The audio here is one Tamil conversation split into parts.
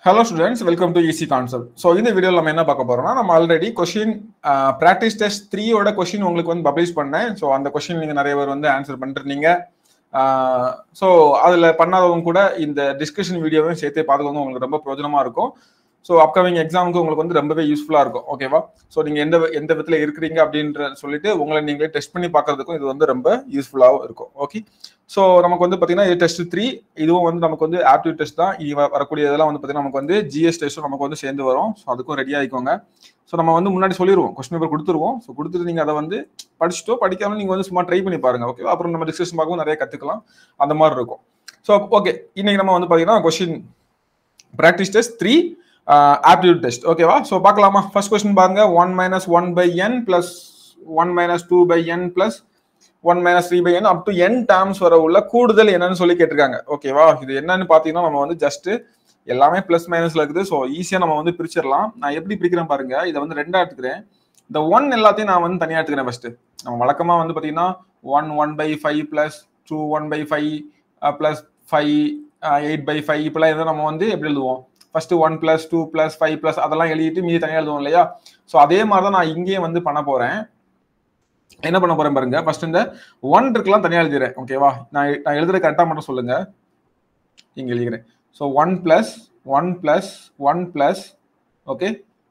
Hello students welcome to easy concept so இந்த வீடியோவில் நம்ம என்ன பார்க்க போறோம்னா நம்ம ஆல்ரெடி கொஷின் ப்ராக்டிஸ் டெஸ்ட் த்ரீயோட கொஷின் உங்களுக்கு வந்து பப்ளிஷ் பண்ணேன் ஸோ அந்த கொஷின் நீங்கள் நிறைய பேர் வந்து ஆன்சர் பண்ணிருந்தீங்க ஸோ அதில் பண்ணாதவங்க கூட இந்த டிஸ்கஷன் வீடியோவையும் சேர்த்தே பார்த்துக்கோங்க உங்களுக்கு ரொம்ப பிரயோஜனமாக இருக்கும் ஸோ அப்கமிங் எக்ஸாமுக்கு உங்களுக்கு வந்து ரொம்பவே யூஸ்ஃபுல்லாக இருக்கும் ஓகேவா ஸோ நீங்கள் எந்த எந்த விதத்தில் இருக்கிறீங்க அப்படின்ற சொல்லிட்டு உங்களை நீங்களே டெஸ்ட் பண்ணி பார்க்கறதுக்கும் இது வந்து ரொம்ப யூஸ்ஃபுல்லாகவும் இருக்கும் ஓகே ஸோ நமக்கு வந்து பார்த்தீங்கன்னா இது டெஸ்ட் த்ரீ இதுவும் வந்து நமக்கு வந்து ஆப்டிவ் டெஸ்ட் தான் இது வரக்கூடிய இதெல்லாம் வந்து பார்த்தீங்கன்னா நமக்கு வந்து ஜிஎஸ் டெஸ்ட்டும் நமக்கு வந்து சேர்ந்து வரும் ஸோ அதுக்கும் ரெடி ஆகிக்கோங்க ஸோ நம்ம வந்து முன்னாடி சொல்லிடுவோம் கொஸ்டின் பேப்பர் கொடுத்துருவோம் ஸோ கொடுத்துட்டு நீங்கள் அதை வந்து படிச்சுட்டோ படிக்காம நீங்கள் வந்து சும்மா ட்ரை பண்ணி பாருங்க ஓகே அப்புறம் நம்ம டிஸ்கஷன் பார்க்கவும் நிறைய கற்றுக்கலாம் அந்த மாதிரி இருக்கும் ஸோ ஓகே இன்னைக்கு நம்ம வந்து பார்த்தீங்கன்னா question practice test three aptitude test ஓகேவா ஸோ பார்க்கலாமா ஃபர்ஸ்ட் கொஸ்டின் பாருங்க one minus one by n plus one minus two by n plus one minus three by n up to n terms வர உள்ள கூடுதல் என்னன்னு சொல்லி கேட்டிருக்காங்க ஓகேவா இது என்னன்னு பார்த்தீங்கன்னா நம்ம வந்து ஜஸ்ட் எல்லாமே பிளஸ் மைனஸ்ல இருக்குது ஸோ ஈஸியாக நம்ம வந்து பிரிச்சிடலாம் நான் எப்படி பிரிக்கிறேன் பாருங்க இதை வந்து ரெண்டா எடுத்துக்கிறேன் இந்த ஒன் எல்லாத்தையும் நான் வந்து தனியாக எடுத்துக்கிறேன் ஃபர்ஸ்ட் நம்ம வழக்கமாக வந்து பார்த்தீங்கன்னா one one by five plus two one by five plus five eight by five இப்பெல்லாம் இதை நம்ம வந்து எப்படி எழுதுவோம் first one plus two plus five plus அதெல்லாம் எழுதிட்டு மீதி தனியாக எழுதுவோம் இல்லையா ஸோ அதே மாதிரி தான் நான் இங்கேயும் வந்து பண்ண போறேன் என்ன பண்ண போறேன் பாருங்க ஃபர்ஸ்ட் இந்த ஒன் இருக்கலாம் தனியாக எழுதிடுறேன் ஓகேவா நான் நான் எழுதுற கரெக்டாக மட்டும் சொல்லுங்க இங்க எழுதிக்கிறேன் so one plus one plus one plus okay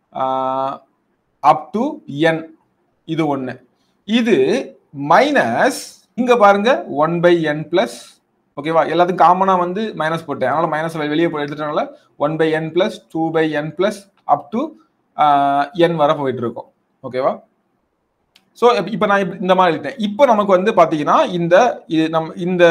up to n இது ஒன்று இது மைனஸ் இங்க பாருங்க ஒன் பை என் பிளஸ் ஓகேவா எல்லாத்துக்கும் காமனா வந்து மைனஸ் போட்டேன் அதனால மைனஸ் வெளியே எடுத்துட்டனால one by n plus two by n plus up to n வர போயிட்டு இருக்கோம் ஓகேவா ஸோ இப்போ நான் இந்த மாதிரி எழுதிட்டேன் இப்போ நமக்கு வந்து பார்த்தீங்கன்னா இந்த இது நம்ம இந்த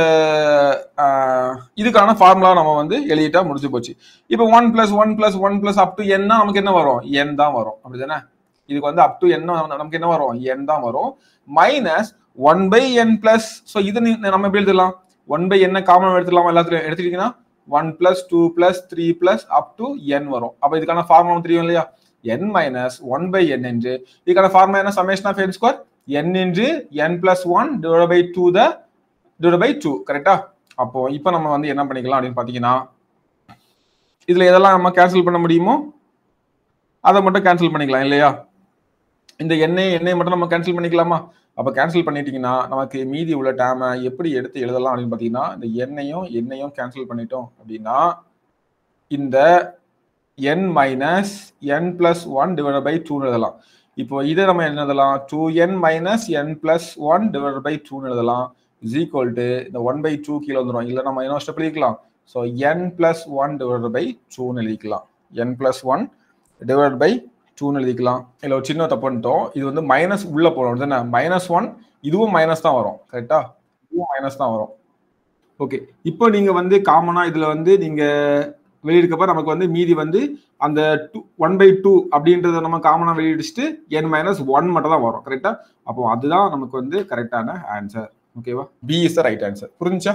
இதுக்கான ஃபார்முலா நம்ம வந்து எழுதிட்டா முடிஞ்சு போச்சு இப்போ one plus one plus one plus up to என்னா நமக்கு என்ன வரும் என் தான் வரும் அப்படிதானே இதுக்கு வந்து அப் டு என்ன நமக்கு என்ன வரும் என் தான் வரும் minus one by n plus so இது நம்ம எப்படி எழுதலாம் ஒன் பை என்ன காமன் எடுத்துக்கலாமா எல்லாத்துலையும் எடுத்துக்கிட்டீங்கன்னா one plus two plus three plus up to n வரும் அப்போ இதுக்கான ஃபார்முலா தெரியும் இல்லையா n minus one by n என்று இதுக்கான ஃபார்முலா என்ன summation of n square n into n plus one divide by two the divide by two கரெக்டா அப்போ இப்போ நம்ம வந்து என்ன பண்ணிக்கலாம் அப்படின்னு பார்த்தீங்கன்னா இதுல எதெல்லாம் நம்ம கேன்சல் பண்ண முடியுமோ அதை மட்டும் கேன்சல் பண்ணிக்கலாம் இல்லையா இந்த எண்ணெய் எண்ணெய் மட்டும் நம்ம கேன்சல் பண்ணிக்கலாமா அப்போ கேன்சல் பண்ணிட்டீங்கன்னா நமக்கு மீதி உள்ள டேமை எப்படி எடுத்து எழுதலாம் அப்படின்னு பார்த்தீங்கன்னா இந்த எண்ணையும் எண்ணையும் கேன்சல் பண்ணிட்டோம் அப்படின்னா இந்த n minus n plus one divide by டூன்னு எழுதலாம் இப்போ இதை நம்ம என்ன எழுதலாம் two n minus n plus one divide by டூன்னு எழுதலாம் இஸ் ஈக்குவல் டு இந்த ஒன் பை டூ கீழே வந்துடும் இல்லை நம்ம என்ன ஸ்டெப் எழுதிக்கலாம் so n plus one divide by டூன்னு எழுதிக்கலாம் n plus one divide by டூன்னு எழுதிக்கலாம் இல்லை ஒரு சின்ன தப்பு பண்ணிட்டோம் இது வந்து மைனஸ் உள்ள போகணும் தானே மைனஸ் ஒன் இதுவும் மைனஸ் தான் வரும் கரெக்டா இதுவும் மைனஸ் தான் வரும் ஓகே இப்போ நீங்க வந்து காமனா இதுல வந்து நீங்க வெளியிருக்கப்ப நமக்கு வந்து மீதி வந்து அந்த டூ ஒன் பை டூ அப்படின்றத நம்ம காமனா வெளியிடிச்சுட்டு என் மைனஸ் ஒன் மட்டும் தான் வரும் கரெக்டா அப்போ அதுதான் நமக்கு வந்து கரெக்டான ஆன்சர் ஓகேவா B is the right answer புரிஞ்சா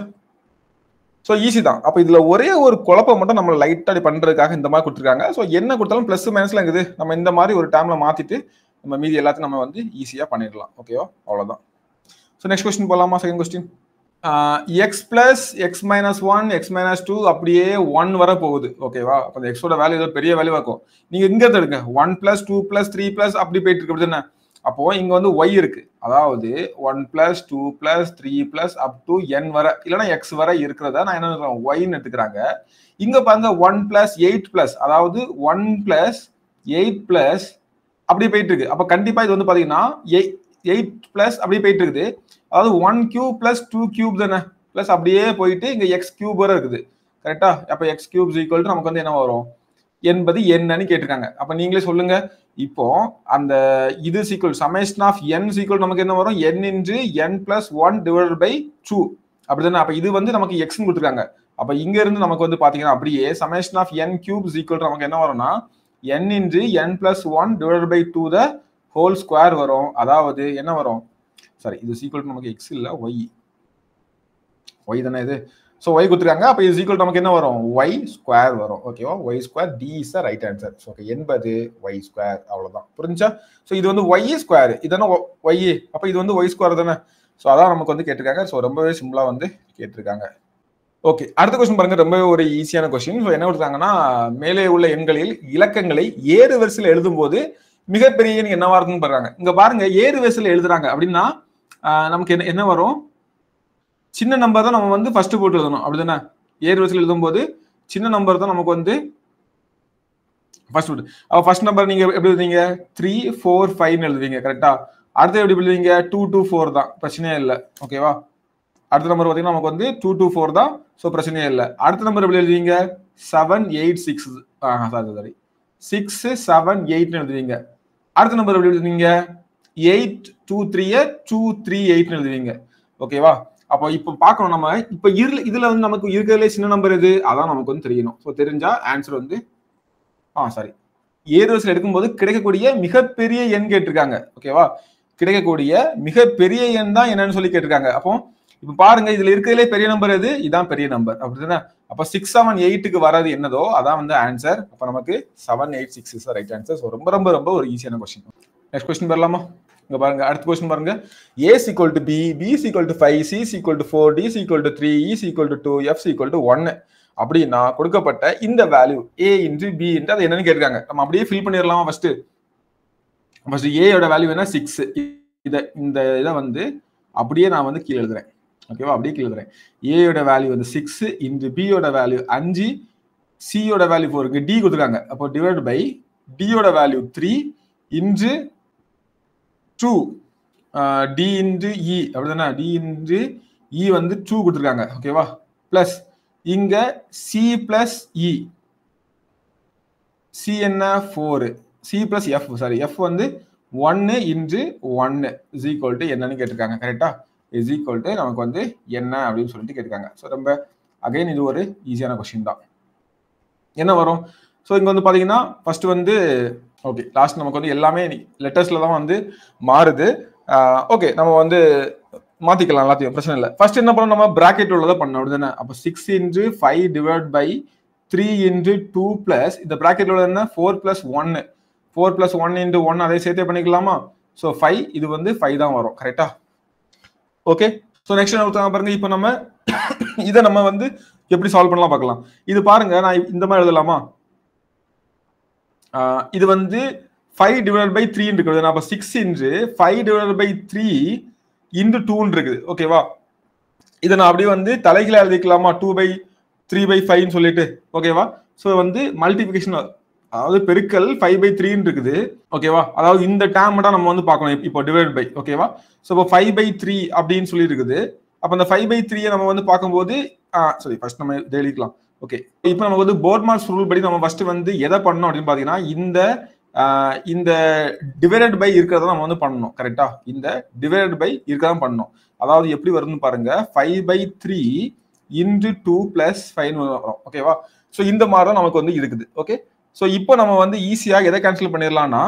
ஸோ ஈஸி தான் அப்போ இதுல ஒரே ஒரு குழப்பம் மட்டும் நம்ம லைட்டாக பண்றதுக்காக இந்த மாதிரி கொடுத்துருக்காங்க ஸோ என்ன கொடுத்தாலும் பிளஸ் மைனஸ்ல இருக்குது நம்ம இந்த மாதிரி ஒரு டைம்ல மாத்திட்டு நம்ம மீதி எல்லாத்தையும் நம்ம வந்து ஈஸியாக பண்ணிடலாம் ஓகேவா அவ்வளோதான் ஸோ நெக்ஸ்ட் கொஸ்டின் போகலாமா second question x plus x minus one x minus two அப்படியே ஒன் வர போகுது ஓகேவா அப்போ அந்த எக்ஸோட வேல்யூ ஏதோ பெரிய வேல்யூ இருக்கும் நீங்க இங்க எடுங்க one plus two plus three plus அப்படி போயிட்டு இருக்கு தானே அப்போ இங்க வந்து ஒய் இருக்கு அதாவது one plus two plus three plus up to n வர இல்லைன்னா எக்ஸ் வர இருக்கிறத நான் என்ன ஒய்னு எடுத்துக்கிறாங்க இங்க பாருங்க ஒன் பிளஸ் எயிட் பிளஸ் அதாவது ஒன் பிளஸ் எயிட் பிளஸ் அப்படி போயிட்டு இருக்கு அப்ப கண்டிப்பா இது வந்து பாத்தீங்கன்னா எயிட் பிளஸ் அப்படி போயிட்டு இருக்குது அதாவது one cube plus two cube தானே பிளஸ் அப்படியே போயிட்டு இங்க எக்ஸ் கியூப் வர இருக்குது கரெக்டா அப்ப எக்ஸ் கியூப் ஈக்குவல் நமக்கு வந்து என்ன வரும் என்பது என்னன்னு கேட்டிருக்காங்க அப்ப நீங்களே சொல்லுங்க இப்போ அந்த இது equal summation of n equal நமக்கு என்ன வரும் n into n plus one divide by two அப்படிதானே அப்ப இது வந்து நமக்கு எக்ஸ்னு கொடுத்துருக்காங்க அப்ப இங்க இருந்து நமக்கு வந்து பாத்தீங்கன்னா அப்படியே summation of n cube equal நமக்கு என்ன வரும்னா n into n plus one divide by two the whole square வரும் அதாவது என்ன வரும் சாரி இது சீக்வல் நமக்கு எக்ஸ் இல்ல ஒய் ஒய் தானே இது ஸோ ஒய் கொடுத்துருக்காங்க அப்போ இது ஈக்குவல் நமக்கு என்ன வரும் ஒய் ஸ்கொயர் வரும் ஓகேவா y square D is the right answer so okay எண்பது ஒய் ஸ்கொயர் அவ்வளோதான் புரிஞ்சா ஸோ இது வந்து ஒய் ஸ்கொயர் இதானே ஒய் அப்போ இது வந்து ஒய் ஸ்கொயர் தானே ஸோ அதான் நமக்கு வந்து கேட்டிருக்காங்க ஸோ ரொம்பவே சிம்பிளாக வந்து கேட்டிருக்காங்க ஓகே அடுத்த கொஸ்டின் பாருங்க ரொம்ப ஒரு ஈஸியான கொஸ்டின் ஸோ என்ன கொடுத்தாங்கன்னா மேலே உள்ள எண்களில் இலக்கங்களை ஏறு வரிசையில் எழுதும் போது மிகப்பெரிய எண் என்னவா இருக்குன்னு பாருங்க இங்க பாருங்க ஏறு வரிசையில் எழுதுறாங்க அப்படின்னா ஆஹ், நமக்கு என்ன என்ன வரும் சின்ன நம்பர் தான் நம்ம வந்து ஃபர்ஸ்ட் போட்டு எழுதணும் அப்படிதானே ஏறு வரிசையில் எழுதும் போது சின்ன நம்பர் தான் நமக்கு வந்து ஃபர்ஸ்ட் போட்டு அப்போ ஃபர்ஸ்ட் நம்பர் நீங்க எப்படி எழுதுவீங்க த்ரீ ஃபோர் ஃபைவ்னு எழுதுவீங்க கரெக்டா அடுத்து எப்படி எழுதுவீங்க டூ டூ ஃபோர் தான் பிரச்சனையே இல்லை ஓகேவா அடுத்த நம்பர் பார்த்தீங்கன்னா நமக்கு வந்து டூ டூ ஃபோர் தான் ஸோ பிரச்சனையே இல்லை அடுத்த நம்பர் எப்படி எழுதுவீங்க seven eight six sorry sorry six seven எயிட்னு எழுதுவீங்க அடுத்த நம்பர் எப்படி எழுதுவீங்க எயிட் டூ த்ரீய டூ த்ரீ எயிட்னு எழுதுவீங்க ஓகேவா அப்போ இப்போ பார்க்கணும் நம்ம இப்போ இதுல இதுல வந்து நமக்கு இருக்கிறதுலே சின்ன நம்பர் எது அதான் நமக்கு வந்து தெரியணும் ஸோ தெரிஞ்சா ஆன்சர் வந்து ஆ சாரி ஏறு வரிசையில் எடுக்கும்போது கிடைக்கக்கூடிய மிகப்பெரிய எண் கேட்டிருக்காங்க ஓகேவா கிடைக்கக்கூடிய மிகப்பெரிய எண் தான் என்னன்னு சொல்லி கேட்டிருக்காங்க அப்போ இப்ப பாருங்க இதுல இருக்கிறதுலே பெரிய நம்பர் எது இதான் பெரிய நம்பர் அப்படிதானே அப்ப சிக்ஸ் செவன் எயிட்டுக்கு வராது என்னதோ அதான் வந்து ஆன்சர் அப்ப நமக்கு seven eight six is right answer so ரொம்ப ரொம்ப ரொம்ப ஒரு ஈஸியான கொஸ்டின் நெக்ஸ்ட் கொஸ்டின் வரலாமா இங்க பாருங்க அடுத்த கொஸ்டின் பாருங்க A equal to B B equal to five C equal to four D equal to three E equal to two F equal to ஒன்னு அப்படின்னா கொடுக்கப்பட்ட இந்த value A into B into அது என்னன்னு கேட்டிருக்காங்க நம்ம அப்படியே ஃபில் பண்ணிடலாமா ஃபர்ஸ்ட் ஃபர்ஸ்ட் ஏயோட வேல்யூ என்ன சிக்ஸ் இதை இந்த இதை வந்து அப்படியே நான் வந்து கீழே எழுதுறேன் ஓகேவா அப்படியே கீழே எழுதுறேன் ஏயோட வேல்யூ வந்து சிக்ஸ் இன்ட்டு பியோட வேல்யூ அஞ்சு சியோட வேல்யூ ஃபோர் இருக்கு டி கொடுத்துருக்காங்க அப்போ டிவைட் பை டியோட value three into two D into E அப்படிதானே டி இன்ட்டு இ வந்து டூ கொடுத்துருக்காங்க ஓகேவா பிளஸ் இங்க சி பிளஸ் இ சி என்ன four C plus F sorry F வந்து ஒன்னு இன்ட்டு ஒன்னு இஸ் ஈக்குவல் டு என்னன்னு கேட்டிருக்காங்க கரெக்டா இஸ் ஈக்குவல் டு நமக்கு வந்து என்ன அப்படின்னு சொல்லிட்டு கேட்டிருக்காங்க ஸோ ரொம்ப அகைன் இது ஒரு ஈஸியான கொஸ்டின் தான் என்ன வரும் ஸோ இங்கே வந்து பார்த்தீங்கன்னா ஃபர்ஸ்ட் வந்து ஓகே லாஸ்ட் நமக்கு வந்து எல்லாமே லெட்டர்ஸ்ல தான் வந்து மாறுது ஓகே நம்ம வந்து மாத்திக்கலாம் எல்லாத்தையும் பிரச்சனை இல்லை ஃபர்ஸ்ட் என்ன பண்ணணும் நம்ம பிராக்கெட் உள்ளதை பண்ணோம் அப்படிதானே அப்போ six into five divide by three into two plus இந்த பிராக்கெட் உள்ளது என்ன ஃபோர் பிளஸ் ஒன்னு four plus one into one அதை சேர்த்தே பண்ணிக்கலாமா ஸோ ஃபைவ் இது வந்து ஃபைவ் தான் வரும் கரெக்டா ஓகே ஸோ நெக்ஸ்ட் என்ன கொடுத்தாங்க பாருங்க இப்போ நம்ம இதை நம்ம வந்து எப்படி சால்வ் பண்ணலாம் பார்க்கலாம் இது பாருங்க நான் இந்த மாதிரி எழுதலாமா ஆஹ் இது வந்து ஃபைவ் டிவைட் பை த்ரீ இருக்குது நான் அப்போ six into five divide by three into டூன்னு இருக்குது ஓகேவா இதை நான் அப்படியே வந்து தலைகீழ எழுதிக்கலாமா டூ பை த்ரீ பை ஃபைவ்னு சொல்லிட்டு ஓகேவா ஸோ வந்து மல்டிபிகேஷன் அதாவது பெருக்கல் ஃபைவ் பை த்ரீன்னு இருக்குது ஓகேவா அதாவது இந்த டேம் மட்டும் நம்ம வந்து பார்க்கணும் இப்போ டிவைட் பை ஓகேவா ஸோ இப்போ ஃபைவ் பை த்ரீ அப்படின்னு சொல்லி இருக்குது அப்போ அந்த ஃபைவ் பை த்ரீயை நம்ம வந்து பார்க்கும்போது சாரி ஃபர்ஸ்ட் நம்ம இதை எழுதிக்கலாம் ஓகே இப்போ நம்ம வந்து போர்ட்மார்க்ஸ் ரூல் படி நம்ம ஃபர்ஸ்ட் வந்து எதை பண்ணணும் அப்படின்னு பார்த்தீங்கன்னா இந்த ஆஹ் இந்த டிவைடட் பை இருக்கிறத நம்ம வந்து பண்ணணும் கரெக்டா இந்த டிவைடட் பை இருக்கதான் பண்ணணும் அதாவது எப்படி வருதுன்னு பாருங்க five by three into two plus five வரும் ஓகேவா ஸோ இந்த மாதிரி தான் நமக்கு வந்து இருக்குது ஓகே ஸோ இப்போ நம்ம வந்து ஈஸியாக எதை கேன்சல் பண்ணிடலாம்னா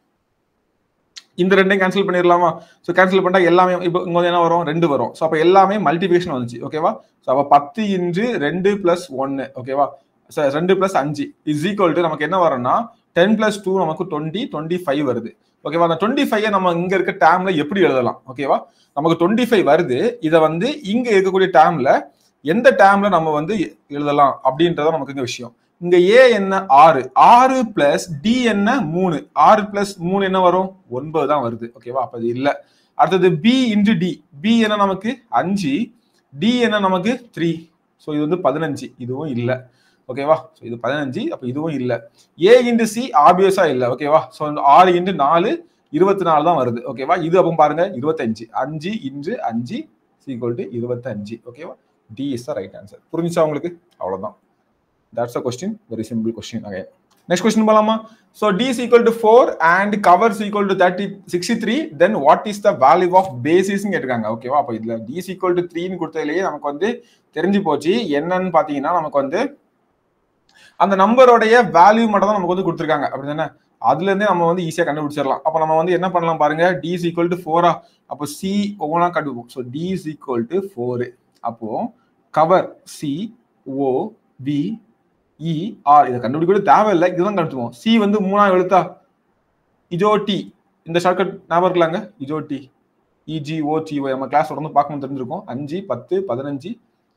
இந்த ரெண்டையும் கேன்சல் பண்ணிடலாமா ஸோ கேன்சல் பண்ணா எல்லாமே இப்போ இங்க வந்து என்ன வரும் ரெண்டு வரும் ஸோ அப்போ எல்லாமே மல்டிபிகேஷன் வந்துச்சு ஓகேவா ஸோ அப்போ பத்து இன்டு ரெண்டு பிளஸ் ஒன்னு ஓகேவா சார் ரெண்டு பிளஸ் அஞ்சு இஸ் ஈக்குவல் டு நமக்கு என்ன வரும்னா டென் பிளஸ் டூ நமக்கு டுவெண்ட்டி டுவெண்ட்டி ஃபைவ் வருது ஓகேவா அந்த டுவெண்ட்டி ஃபைவ் நம்ம இங்க இருக்க டேம்ல எப்படி எழுதலாம் ஓகேவா நமக்கு டுவெண்ட்டி ஃபைவ் வருது இதை வந்து இங்க இருக்கக்கூடிய டேம்ல எந்த டேம்ல நம்ம வந்து எழுதலாம் அப்படின்றத நமக்கு இங்க விஷயம் இங்க ஏ என்ன ஆறு ஆறு பிளஸ் டி என்ன மூணு ஆறு பிளஸ் மூணு என்ன வரும் ஒன்பது தான் வருது ஓகேவா அப்ப அது இல்ல அடுத்தது பி இன்டு டி பி என்ன நமக்கு அஞ்சு டி என்ன நமக்கு த்ரீ ஸோ இது வந்து பதினஞ்சு இதுவும் இல்லை ஓகேவா ஸோ இது பதினஞ்சு அப்போ இதுவும் இல்லை ஏ இன்டு சி ஆப்வியஸா இல்லை ஓகேவா ஸோ ஆறு இன்டு நாலு இருபத்தி நாலு தான் வருது ஓகேவா இது அப்போ பாருங்க இருபத்தஞ்சு அஞ்சு இன்டு அஞ்சு சீக்வல் டு இருபத்தஞ்சு ஓகேவா D is the right answer புரிஞ்சுச்சா உங்களுக்கு அவ்வளோதான் that's a question very simple question again next question போலாமா so D is equal to four and covers equal to thirty sixty three then what is the value of basis கேட்டிருக்காங்க ஓகேவா அப்போ இதுல டி இஸ் ஈக்குவல் டு த்ரீன்னு கொடுத்ததுலேயே நமக்கு வந்து தெரிஞ்சு போச்சு என்னன்னு பார்த்தீங்கன்னா நமக்கு வந்து அந்த நம்பரோடைய வேல்யூ மட்டும் தான் நமக்கு வந்து கொடுத்துருக்காங்க அப்படி தானே அதுல இருந்தே நம்ம வந்து ஈஸியா கண்டுபிடிச்சிடலாம் அப்போ நம்ம வந்து என்ன பண்ணலாம் பாருங்க டி இஸ் ஈக்குவல் டு ஃபோரா அப்போ சி ஒவ்வொன்றா கண்டுபிடிப்போம் so D is equal to four அப்போ cover C O V E R இதை கண்டுபிடிக்க கூட தேவையில்லை இதுதான் கண்டுபிடிப்போம் சி வந்து மூணாவது எழுத்தா இஜோ டி இந்த ஷார்ட்கட் ஞாபகம் இருக்கலாங்க இஜோ டி இஜி ஓ டி ஓ நம்ம கிளாஸ் தொடர்ந்து பார்க்கணும் தெரிஞ்சிருக்கும் அஞ்சு பத்து பதினஞ்சு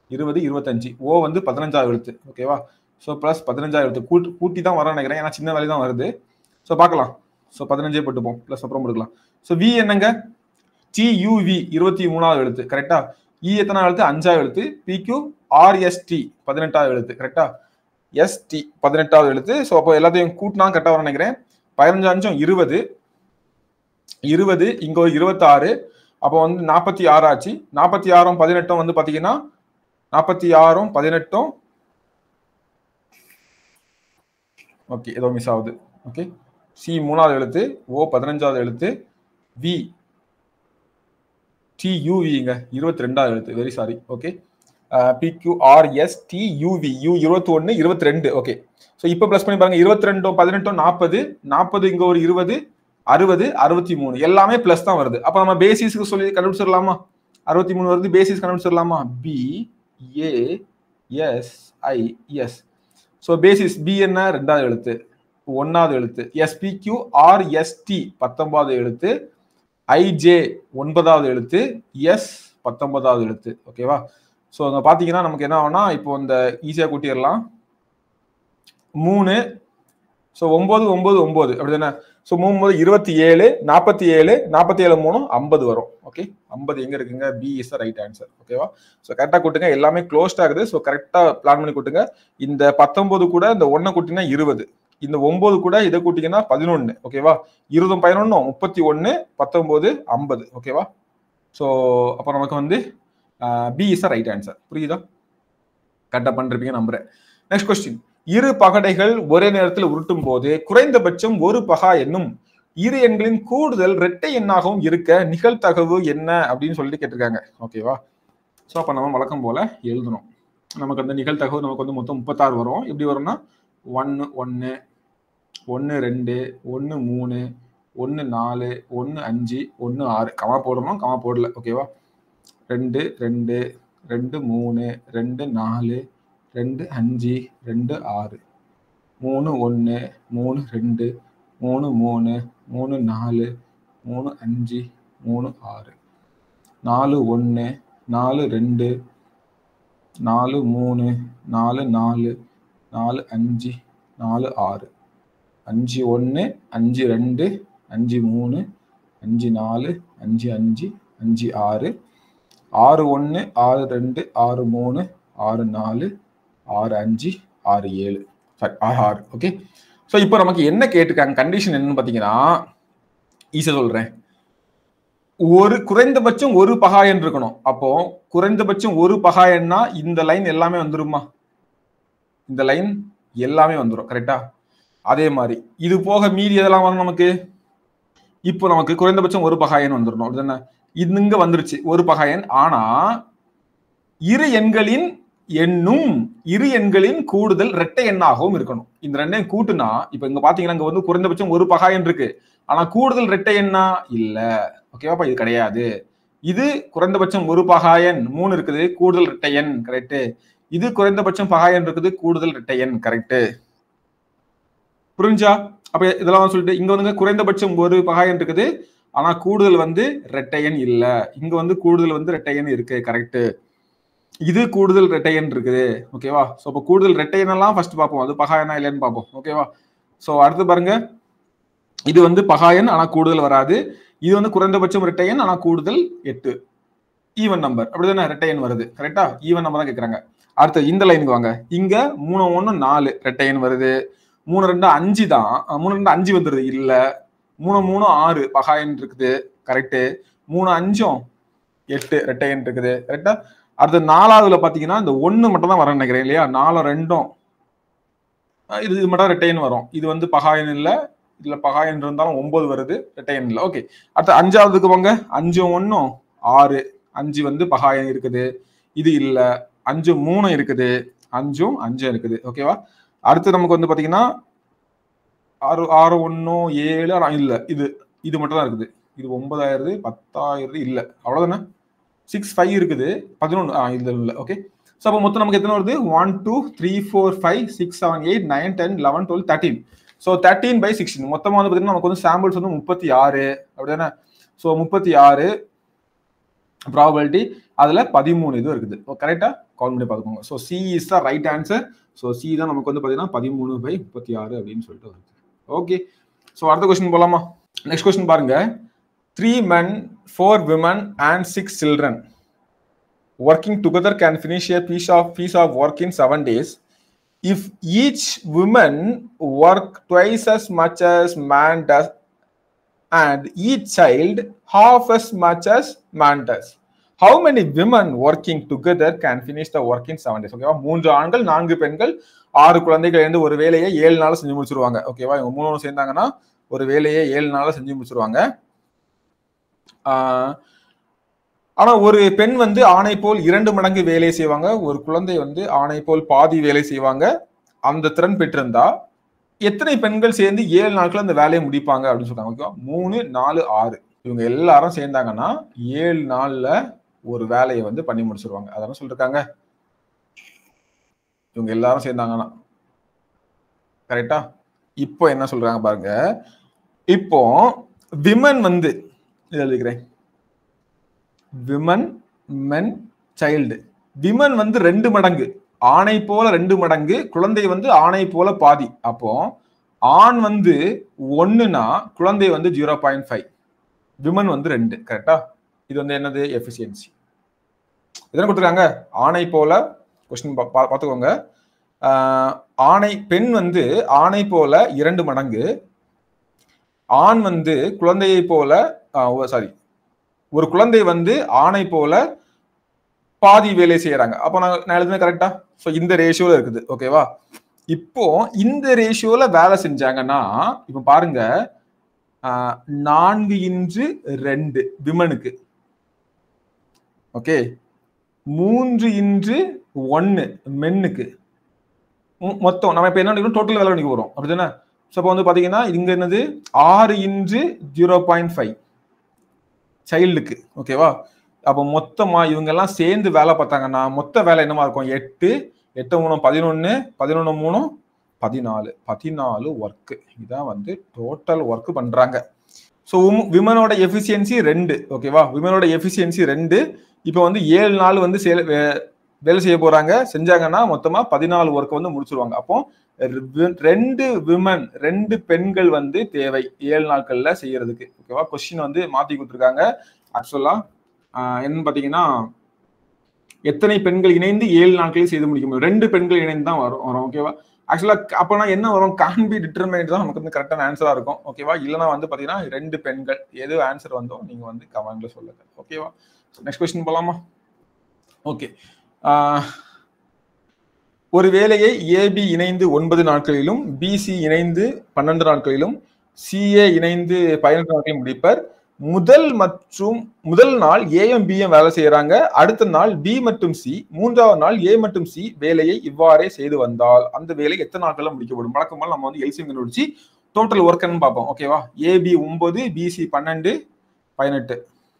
இருபது இருபத்தஞ்சு ஓ வந்து பதினஞ்சாவது எழுத்து ஓகேவா ஸோ ப்ளஸ் பதினஞ்சாவது எழுத்து கூட்டு கூட்டி தான் வர நினைக்கிறேன் ஏன்னா சின்ன வேலை தான் வருது ஸோ பார்க்கலாம் ஸோ பதினஞ்சே போட்டுப்போம் ப்ளஸ் அப்புறம் கொடுக்கலாம் ஸோ வி என்னங்க டியூவி இருபத்தி மூணாவது எழுத்து கரெக்டா இ எத்தனாவது எழுத்து அஞ்சாவது எழுத்து பிக்யூ ஆர்எஸ்டி பதினெட்டாவது எழுத்து கரெக்டா எஸ்டி பதினெட்டாவது எழுத்து ஸோ அப்போ எல்லாத்தையும் கூட்டினா கரெக்டாக வர நினைக்கிறேன் பதினஞ்சு அஞ்சும் இருபது இருபது இங்க ஒரு இருபத்தாறு அப்போ வந்து நாற்பத்தி ஆறு ஆச்சு நாற்பத்தி ஆறும் பதினெட்டும் வந்து பாத்தீங்கன்னா நாற்பத்தி ஆறும் பதினெட்டும் ஓகே ஏதோ மிஸ் ஆகுது ஓகே சி மூணாவது எழுத்து ஓ பதினஞ்சாவது எழுத்து வி டியூவிங்க இருபத்தி ரெண்டாவது எழுத்து very sorry okay PQRS TUV U இருபத்தி ஒன்று இருபத்தி ரெண்டு ஓகே ஸோ இப்போ ப்ளஸ் பண்ணி பாருங்க இருபத்தி ரெண்டும் பதினெட்டும் நாற்பது நாற்பது இங்கே ஒரு இருபது அறுபது அறுபத்தி மூணு எல்லாமே ப்ளஸ் தான் வருது அப்போ நம்ம பேசிஸ்க்கு சொல்லி கண்டுபிடிச்சிடலாமா அறுபத்தி மூணு வருது பேசிஸ் கண்டுபிடிச்சிடலாமா B A S I S so basis B என்ன ரெண்டாவது எழுத்து ஒன்னாவது எழுத்து எஸ்பிக்யூ ஆர்எஸ்டி பத்தொன்பதாவது எழுத்து ஐஜே ஒன்பதாவது எழுத்து எஸ் பத்தொன்பதாவது எழுத்து ஓகேவா ஸோ அங்கே பார்த்தீங்கன்னா நமக்கு என்ன ஆகும்னா இப்போ இந்த ஈஸியாக கூட்டிடலாம் மூணு ஸோ ஒம்பது ஒம்பது ஒம்பது அப்படி தானே ஸோ மூணு இருபத்தி ஏழு நாற்பத்தி ஏழு நாற்பத்தி ஏழு மூணு ஐம்பது வரும் ஓகே ஐம்பது எங்கே இருக்குங்க B is the right answer ஓகேவா ஸோ கரெக்டாக கூட்டுங்க எல்லாமே க்ளோஸ்ட் ஆகுது ஸோ கரெக்டாக பிளான் பண்ணி கூட்டுங்க இந்த பத்தொன்பது கூட இந்த ஒன்றை கூட்டிங்கன்னா இருபது இந்த ஒன்பது கூட இதை கூட்டிங்கன்னா பதினொன்று ஓகேவா இருபதும் பதினொன்று முப்பத்தி ஒன்று பத்தொம்போது ஐம்பது ஓகேவா ஸோ அப்போ நமக்கு வந்து B is the right answer புரியுதா கரெக்டாக பண்ணிருப்பீங்க நம்புறேன் நெக்ஸ்ட் கொஸ்டின் இரு பகடைகள் ஒரே நேரத்தில் உருட்டும் போது குறைந்தபட்சம் ஒரு பகா என்னும் இரு எண்களின் கூடுதல் இரட்டை எண்ணாகவும் இருக்க நிகழ்தகவு என்ன அப்படின்னு சொல்லிட்டு கேட்டிருக்காங்க ஓகேவா ஸோ அப்போ நம்ம வழக்கம் போல எழுதணும் நமக்கு அந்த நிகழ்தகவு நமக்கு வந்து மொத்தம் முப்பத்தாறு வரும் எப்படி வரும்னா ஒன்று ஒன்று ஒன்று ரெண்டு ஒன்று மூணு ஒன்று நாலு ஒன்று அஞ்சு ஒன்று ஆறு கமா போடணும் கமா போடல ஓகேவா ரெண்டு ரெண்டு ரெண்டு மூணு ரெண்டு நாலு ரெண்டு அஞ்சு ரெண்டு ஆறு மூணு ஒன்று மூணு ரெண்டு மூணு மூணு மூணு நாலு மூணு அஞ்சு மூணு ஆறு நாலு ஒன்று நாலு ரெண்டு நாலு மூணு நாலு நாலு நாலு அஞ்சு நாலு ஆறு அஞ்சு ஒன்று அஞ்சு ரெண்டு அஞ்சு மூணு அஞ்சு நாலு அஞ்சு அஞ்சு அஞ்சு ஆறு ஆறு ஒன்று ஆறு ரெண்டு ஆறு மூணு ஆறு நாலு ஆறு அஞ்சு ஆறு ஏழு சாரி ஆறு ஆறு ஓகே ஸோ இப்போ நமக்கு என்ன கேட்டிருக்காங்க கண்டிஷன் என்னன்னு பார்த்தீங்கன்னா ஈஸியாக சொல்கிறேன் ஒரு குறைந்தபட்சம் ஒரு பகாயன் இருக்கணும் அப்போ குறைந்தபட்சம் ஒரு பகாயன்னா இந்த லைன் எல்லாமே வந்துருமா இந்த லைன் எல்லாமே வந்துடும் கரெக்டா அதே மாதிரி இது போக மீதி எதெல்லாம் வரும் நமக்கு இப்போ நமக்கு குறைந்தபட்சம் ஒரு பகாயன் வந்துடணும் அப்படிதானே இது இங்க வந்துருச்சு ஒரு பகாயன் ஆனா இரு எண்களின் எண்ணும் இரு எண்களின் கூடுதல் இரட்டை எண்ணாகவும் இருக்கணும் இந்த ரெண்டையும் கூட்டுனா இப்ப இங்க பாத்தீங்கன்னா இங்க வந்து குறைந்தபட்சம் ஒரு பகாயன் இருக்கு ஆனா கூடுதல் இரட்டை எண்ணா இல்ல ஓகேவாப்பா இது கிடையாது இது குறைந்தபட்சம் ஒரு பகாயன் மூணு இருக்குது கூடுதல் இரட்டை எண் கரெக்ட் இது குறைந்தபட்சம் பகாயன் இருக்குது கூடுதல் இரட்டை எண் கரெக்ட் புரிஞ்சா அப்ப இதெல்லாம் சொல்லிட்டு இங்க வந்து குறைந்தபட்சம் ஒரு பகாயன் இருக்குது ஆனா கூடுதல் வந்து ரெட்டையன் இல்ல இங்க வந்து கூடுதல் வந்து ரெட்டையன் இருக்கு கரெக்ட் இது கூடுதல் ரெட்டையன் இருக்குது ஓகேவா ஸோ அப்போ கூடுதல் ரெட்டையன் எல்லாம் ஃபர்ஸ்ட் பார்ப்போம் அது பகாயனா இல்லைன்னு பார்ப்போம் ஓகேவா ஸோ அடுத்து பாருங்க இது வந்து பகாயன் ஆனா கூடுதல் வராது இது வந்து குறைந்தபட்சம் ரெட்டையன் ஆனா கூடுதல் எட்டு ஈவன் நம்பர் அப்படிதானே ரெட்டையன் வருது கரெக்டா ஈவன் நம்பர் தான் கேட்குறாங்க அடுத்து இந்த லைனுக்கு வாங்க இங்க மூணு ஒன்று நாலு ரெட்டையன் வருது மூணு ரெண்டு அஞ்சு தான் மூணு ரெண்டு அஞ்சு வந்துருது இல்ல மூணு மூணு ஆறு பகாயன் இருக்குது கரெக்டு மூணு அஞ்சும் எட்டு ரெட்டையன் இருக்குது கரெக்டா அடுத்து நாலாவதுல பாத்தீங்கன்னா இந்த ஒண்ணு மட்டும் தான் வர நினைக்கிறேன் இல்லையா நாலும் ரெண்டும் இது இது மட்டும் ரெட்டையன் வரும் இது வந்து பகாயன் இல்ல இதுல பகாயன் இருந்தாலும் ஒன்பது வருது ரெட்டையன் இல்ல ஓகே அடுத்து அஞ்சாவதுக்கு வாங்க அஞ்சும் ஒன்னும் ஆறு அஞ்சு வந்து பகாயன் இருக்குது இது இல்ல அஞ்சு மூணு இருக்குது அஞ்சும் அஞ்சும் இருக்குது ஓகேவா அடுத்து நமக்கு வந்து பாத்தீங்கன்னா ஆறு ஆறு ஒன்றும் ஏழு ஆனா இல்ல இது இது மட்டும் தான் இருக்குது இது ஒன்பதாயிரது பத்தாயிரது இல்ல அவ்வளவுதானே சிக்ஸ் ஃபைவ் இருக்குது பதினொன்று ஆ இது இல்லை ஓகே ஸோ அப்போ மொத்தம் நமக்கு எத்தனை வருது one two three four five six seven eight nine ten eleven twelve thirteen so thirteen by sixteen மொத்தமாக வந்து பார்த்தீங்கன்னா நமக்கு வந்து சாம்பிள்ஸ் வந்து முப்பத்தி ஆறு அப்படிதானே ஸோ முப்பத்தி ஆறு ப்ராபபிலிட்டி அதுல பதிமூணு இது இருக்குது கரெக்டா கால் பண்ணி பார்த்துக்கோங்க so C is the right answer so C தான் நமக்கு வந்து பார்த்தீங்கன்னா பதிமூணு பை முப்பத்தி ஆறு அப்படின்னு சொல்லிட்டு வருது ஓகே ஸோ அடுத்த கொஸ்டின் போலாமா நெக்ஸ்ட் கொஸ்டின் பாருங்க three men four women and six children working together can finish a piece of piece of work in seven days if each woman work twice as much as man does and each child half as much as man does how many women working together can finish the work in seven days ஓகேவா மூன்று ஆண்கள் நான்கு பெண்கள் ஆறு குழந்தைகள் இருந்து ஒரு வேலையை ஏழு நாள் செஞ்சு முடிச்சிருவாங்க ஓகேவா இவங்க மூணு சேர்ந்தாங்கன்னா ஒரு வேலையை ஏழு நாள் செஞ்சு முடிச்சிருவாங்க ஆஹ் ஆனா ஒரு பெண் வந்து ஆணை போல் இரண்டு மடங்கு வேலை செய்வாங்க ஒரு குழந்தை வந்து ஆணை போல் பாதி வேலை செய்வாங்க அந்த திறன் பெற்றிருந்தா எத்தனை பெண்கள் சேர்ந்து ஏழு நாட்கள் அந்த வேலையை முடிப்பாங்க அப்படின்னு சொல்றாங்க ஓகேவா மூணு நாலு ஆறு இவங்க எல்லாரும் சேர்ந்தாங்கன்னா ஏழு நாள்ல ஒரு வேலையை வந்து பண்ணி முடிச்சிருவாங்க அதான சொல்லிருக்காங்க இவங்க எல்லாரும் சேர்ந்தாங்கன்னா கரெக்டா இப்போ என்ன சொல்றாங்க பாருங்க இப்போ விமன் வந்து இது எழுதிக்கிறேன் விமன் மென் சைல்டு விமன் வந்து ரெண்டு மடங்கு ஆணை போல ரெண்டு மடங்கு குழந்தை வந்து ஆணை போல பாதி அப்போ ஆண் வந்து ஒண்ணுனா குழந்தை வந்து ஜீரோ பாயிண்ட் ஃபைவ் விமன் வந்து ரெண்டு கரெக்டா இது வந்து என்னது எஃபிஷியன்சி இதெல்லாம் கொடுத்துருக்காங்க ஆணை போல கொஸ்டின் பார்த்துக்கோங்க ஆஹ் ஆணை பெண் வந்து ஆணை போல இரண்டு மடங்கு ஆண் வந்து குழந்தையை போல சாரி ஒரு குழந்தை வந்து ஆணை போல பாதி வேலை செய்யறாங்க அப்போ நான் நான் எழுதுனது கரெக்டா ஸோ இந்த ரேஷியோல இருக்குது ஓகேவா இப்போ இந்த ரேஷியோல வேலை செஞ்சாங்கன்னா இப்போ பாருங்க ஆஹ், நான்கு இன்று ரெண்டு விமனுக்கு ஓகே மூன்று இன்று ஒன்னு மென்னுக்கு மொ- மொத்தம் நம்ம இப்போ என்ன டோட்டல் வேலை பண்ணிக்க வரும் அப்படிதானே ஸோ இப்போ வந்து பாத்தீங்கன்னா இங்க என்னது ஆறு இன்று ஜீரோ பாயிண்ட் ஃபைவ் சைல்டுக்கு ஓகேவா அப்போ மொத்தமா இவங்க எல்லாம் சேர்ந்து வேலை பார்த்தாங்கன்னா மொத்த வேலை என்னமா இருக்கும் எட்டு எட்டு மூணு பதினொன்னு பதினொன்னு மூணு பதினாலு பதினாலு ஒர்க்கு இதான் வந்து டோட்டல் ஒர்க் பண்றாங்க ஸோ விமனோட எஃபிஷியன்சி ரெண்டு ஓகேவா விமனோட எஃபிஷியன்சி ரெண்டு இப்போ வந்து ஏழு நாள் வந்து சேல- வே- வேலை செய்ய போறாங்க செஞ்சாங்கன்னா மொத்தமா பதினாலு ஒர்க் வந்து முடிச்சிருவாங்க அப்போ ரெ- ரெண்டு விமன் ரெண்டு பெண்கள் வந்து தேவை ஏழு நாட்கள்ல செய்யறதுக்கு ஓகேவா கொஸ்டின் வந்து மாத்தி கொடுத்துருக்காங்க ஆக்சுவலா என்னன்னு பாத்தீங்கன்னா எத்தனை பெண்கள் இணைந்து ஏழு நாட்களில் செய்து முடிக்க முடியும் ரெண்டு பெண்கள் இணைந்து தான் வரும் வரும் ஓகேவா ஆக்சுவலா அப்போனா என்ன வரும் கான் பி டிட்டர்மைன் தான் நமக்கு வந்து கரெக்டான ஆன்சரா இருக்கும் ஓகேவா இல்லைன்னா வந்து பாத்தீங்கன்னா ரெண்டு பெண்கள் எது ஆன்சர் வந்தோ நீங்க வந்து கமெண்ட்ல சொல்லுங்க ஓகேவா நெக்ஸ்ட் கொஸ்டின் போலாமா ஓகே ஒரு வேலையை ஏபி இணைந்து ஒன்பது நாட்களிலும் பிசி இணைந்து பன்னெண்டு நாட்களிலும் சிஏ இணைந்து பதினெட்டு நாட்களிலும் முடிப்பர் முதல் மற்றும் முதல் நாள் ஏஎம் பிஎம் வேலை செய்யறாங்க அடுத்த நாள் பி மற்றும் சி மூன்றாவது நாள் ஏ மற்றும் சி வேலையை இவ்வாறே செய்து வந்தால் அந்த வேலை எத்தனை நாட்கள்ல முடிக்கப்படும் வழக்கம் போல நம்ம வந்து எல்சிஎம் கண்டுபிடிச்சு டோட்டல் ஒர்க்னு பார்ப்போம் ஓகேவா ஏபி ஒன்பது பிசி பன்னெண்டு பதினெட்டு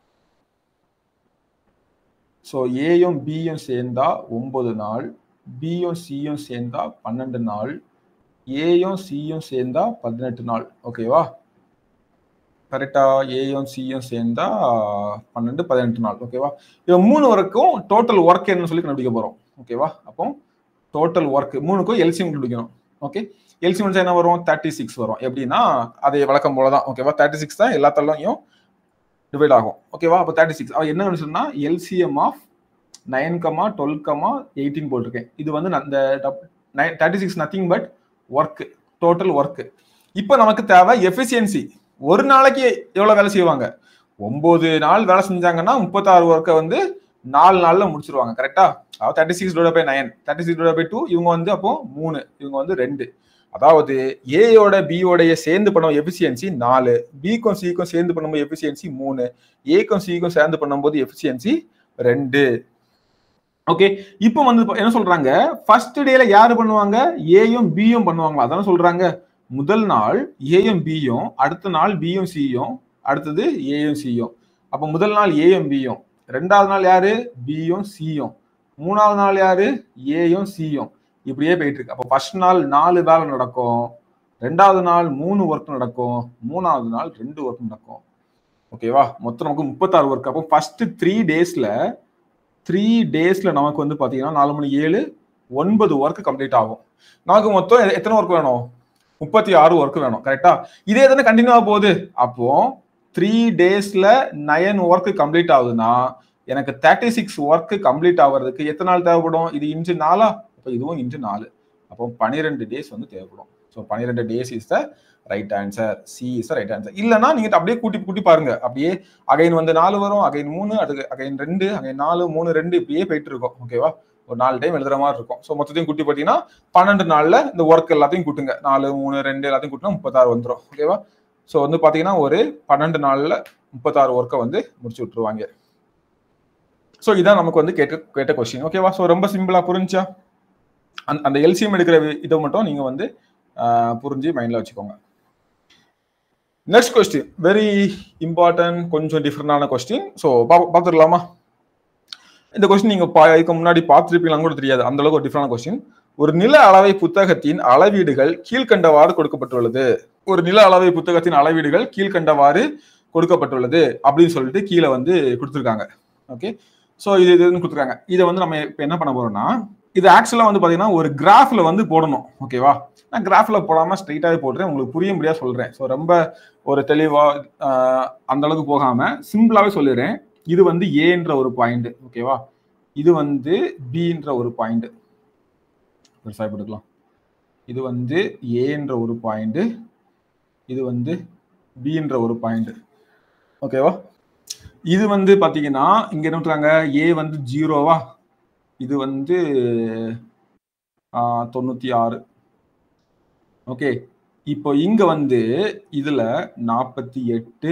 ஸோ ஏயும் பியும் சேர்ந்தா ஒன்பது நாள் பியும் சியும் சேர்ந்தா பன்னெண்டு நாள் ஏயும் சியும் சேர்ந்தா பதினெட்டு நாள் ஓகேவா கரெக்டா ஏயும் சியும் சேர்ந்தா பன்னெண்டு பதினெட்டு நாள் ஓகேவா இது மூணு வரைக்கும் டோட்டல் ஒர்க் என்னன்னு சொல்லி கண்டுபிடிக்க போறோம் ஓகேவா அப்போ டோட்டல் ஒர்க் மூணுக்கும் எல்சிஎம் கண்டுபிடிக்கணும் ஓகே எல்சிஎம் என்ன வரும் தேர்ட்டி சிக்ஸ் வரும் எப்படின்னா அதே வழக்கம் போல தான் ஓகேவா தேர்ட்டி சிக்ஸ் தான் எல்லாத்தாலையும் டிவைட் ஆகும் ஓகேவா அப்போ தேர்ட்டி சிக்ஸ் அவன் என்ன சொன்னா LCM of nine comma twelve comma eighteen போட்டிருக்கேன் இது வந்து நான் இந்த thirty six nothing but work total work இப்போ நமக்கு தேவை எஃபிஷியன்சி ஒரு நாளைக்கு எவ்வளவு வேலை செய்வாங்க ஒன்பது நாள் வேலை செஞ்சாங்கன்னா முப்பத்தாறு ஒர்க்கை வந்து நாலு நாள்ல முடிச்சிருவாங்க கரெக்டா அதாவது thirty six divide by nine thirty six divide by two இவங்க வந்து அப்போ மூணு இவங்க வந்து ரெண்டு அதாவது ஏயோட பியோடைய சேர்ந்து பண்ணும் எஃபிஷியன்சி நாலு பிக்கும் சிக்கும் சேர்ந்து பண்ணும்போது எஃபிஷியன்சி மூணு ஏக்கும் சிக்கும் சேர்ந்து பண்ணும்போது எஃபிஷியன்சி ரெண்டு ஓகே இப்போ வந்து இப்ப என்ன சொல்றாங்க ஃபர்ஸ்ட் டேல யாரு பண்ணுவாங்க ஏயும் பியும் பண்ணுவாங்களா அதான சொல்றாங்க முதல் நாள் ஏயும் பியும் அடுத்த நாள் பியும் சியும் அடுத்தது ஏயும் சியும் அப்ப முதல் நாள் ஏயும் பியும் ரெண்டாவது நாள் யாரு பியும் சியும் மூணாவது நாள் யாரு ஏயும் சியும் இப்படியே போயிட்டு இருக்கு அப்போ ஃபர்ஸ்ட் நாள் நாலு வேலை நடக்கும் ரெண்டாவது நாள் மூணு ஒர்க் நடக்கும் மூணாவது நாள் ரெண்டு ஒர்க் நடக்கும் ஓகேவா மொத்தம் நமக்கு முப்பத்தாறு ஒர்க் அப்போ ஃபர்ஸ்ட் த்ரீ டேஸ்ல த்ரீ டேஸ்ல நமக்கு வந்து பாத்தீங்கன்னா நாலு மணி ஏழு ஒன்பது ஒர்க் கம்ப்ளீட் ஆகும் நமக்கு மொத்தம் எ- எத்தனை ஒர்க் வேணும் முப்பத்தி ஆறு ஒர்க் வேணும் கரெக்டா இதே தானே கண்டினியூ ஆக போகுது அப்போ த்ரீ டேஸ்ல நயன் ஒர்க் கம்ப்ளீட் ஆகுதுன்னா எனக்கு தேர்ட்டி சிக்ஸ் ஒர்க் கம்ப்ளீட் ஆகுறதுக்கு எத்தனை நாள் தேவைப்படும் இது இன்ச்சு நாலா அப்போ இதுவும் இன்ச்சு நாலு அப்போ பன்னிரெண்டு டேஸ் வந்து தேவைப்படும் ஸோ பன்னிரெண்டு days is the right answer C is the right answer இல்லைன்னா நீங்க அப்படியே கூட்டி கூட்டி பாருங்க அப்படியே அகைன் வந்து நாலு வரும் அகைன் மூணு அதுக்கு அகைன் ரெண்டு அகைன் நாலு மூணு ரெண்டு இப்படியே போயிட்டு இருக்கும் ஓகேவா ஒரு நாலு டைம் எழுதுற மாதிரி இருக்கும் ஸோ மொத்தத்தையும் கூட்டி பார்த்தீங்கன்னா பன்னெண்டு நாள்ல இந்த ஒர்க் எல்லாத்தையும் கூட்டுங்க நாலு மூணு ரெண்டு எல்லாத்தையும் கூட்டினா முப்பத்தாறு வந்துடும் ஓகேவா ஸோ வந்து பார்த்தீங்கன்னா ஒரு பன்னெண்டு நாள்ல முப்பத்தாறு ஒர்க்கை வந்து முடிச்சு விட்டுருவாங்க ஸோ இதான் நமக்கு வந்து கேட்ட கேட்ட கொஸ்டின் ஓகேவா ஸோ ரொம்ப சிம்பிளா புரிஞ்சா அந்த அந்த எல்சிஎம் எடுக்கிற வி- இதை மட்டும் நீங்க வந்து ஆஹ், புரிஞ்சு மைண்ட்ல வச்சுக்கோங்க நெக்ஸ்ட் கொஸ்டின் வெரி இம்பார்ட்டன்ட் கொஞ்சம் டிஃப்ரெண்டான கொஸ்டின் ஸோ பார்த்துடலாமா இந்த கொஸ்டின் நீங்க பா- இதுக்கு முன்னாடி பார்த்துருப்பீங்களான்னு கூட தெரியாது அந்த அளவுக்கு ஒரு டிஃப்ரெண்டான கொஸ்டின் ஒரு நில அளவை புத்தகத்தின் அளவீடுகள் கீழ்க்கண்டவாறு கொடுக்கப்பட்டுள்ளது ஒரு நில அளவை புத்தகத்தின் அளவீடுகள் கீழ்க்கண்டவாறு கொடுக்கப்பட்டுள்ளது அப்படின்னு சொல்லிட்டு கீழே வந்து கொடுத்துருக்காங்க ஓகே ஸோ இது இதுன்னு கொடுத்துருக்காங்க இதை வந்து நம்ம இப்போ என்ன பண்ண போறோம்னா இது ஆக்சுவலாக வந்து பார்த்தீங்கன்னா ஒரு கிராஃப்ல வந்து போடணும் ஓகேவா நான் கிராஃப்ல போடாம ஸ்ட்ரைட்டாகவே போடுறேன் உங்களுக்கு புரியும்படியா சொல்றேன் ஸோ ரொம்ப ஒரு தெளிவா ஆஹ், அந்த அளவுக்கு போகாம சிம்பிளாவே சொல்லிடுறேன் இது வந்து ஏன்ற ஒரு பாயிண்ட் ஓகேவா இது வந்து பின்ற ஒரு பாயிண்ட் பெருசாக போட்டுக்கலாம் இது வந்து ஏன்ற ஒரு பாயிண்ட் இது வந்து பின்ற ஒரு பாயிண்ட் ஓகேவா இது வந்து பாத்தீங்கன்னா இங்க என்ன பண்றாங்க ஏ வந்து ஜீரோவா இது வந்து ஆஹ், தொண்ணூத்தி ஆறு ஓகே இப்போ இங்க வந்து இதுல நாற்பத்தி எட்டு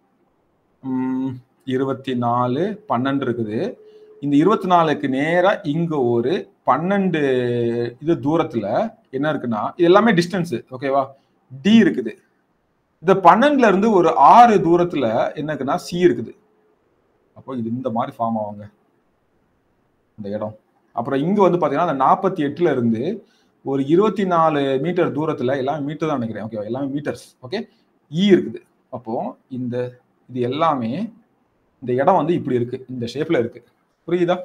இருபத்தி நாலு பன்னெண்டு இருக்குது இந்த இருபத்தி நாலுக்கு நேரா இங்க ஒரு பன்னெண்டு இது தூரத்துல என்ன இருக்குன்னா இது எல்லாமே டிஸ்டன்ஸ் ஓகேவா டி இருக்குது இந்த பன்னெண்டுல இருந்து ஒரு ஆறு தூரத்துல என்ன இருக்குன்னா சி இருக்குது அப்போ இது இந்த மாதிரி ஃபார்ம் ஆவாங்க இந்த இடம் அப்புறம் இங்க வந்து பாத்தீங்கன்னா அந்த நாற்பத்தி எட்டுல இருந்து ஒரு இருபத்தி நாலு மீட்டர் தூரத்துல எல்லாமே மீட்டர் தான் நினைக்கிறேன் ஓகேவா எல்லாமே மீட்டர்ஸ் ஓகே இ இருக்குது அப்போ இந்த இது எல்லாமே இந்த இடம் வந்து இப்படி இருக்கு இந்த ஷேப்ல இருக்கு புரியுதா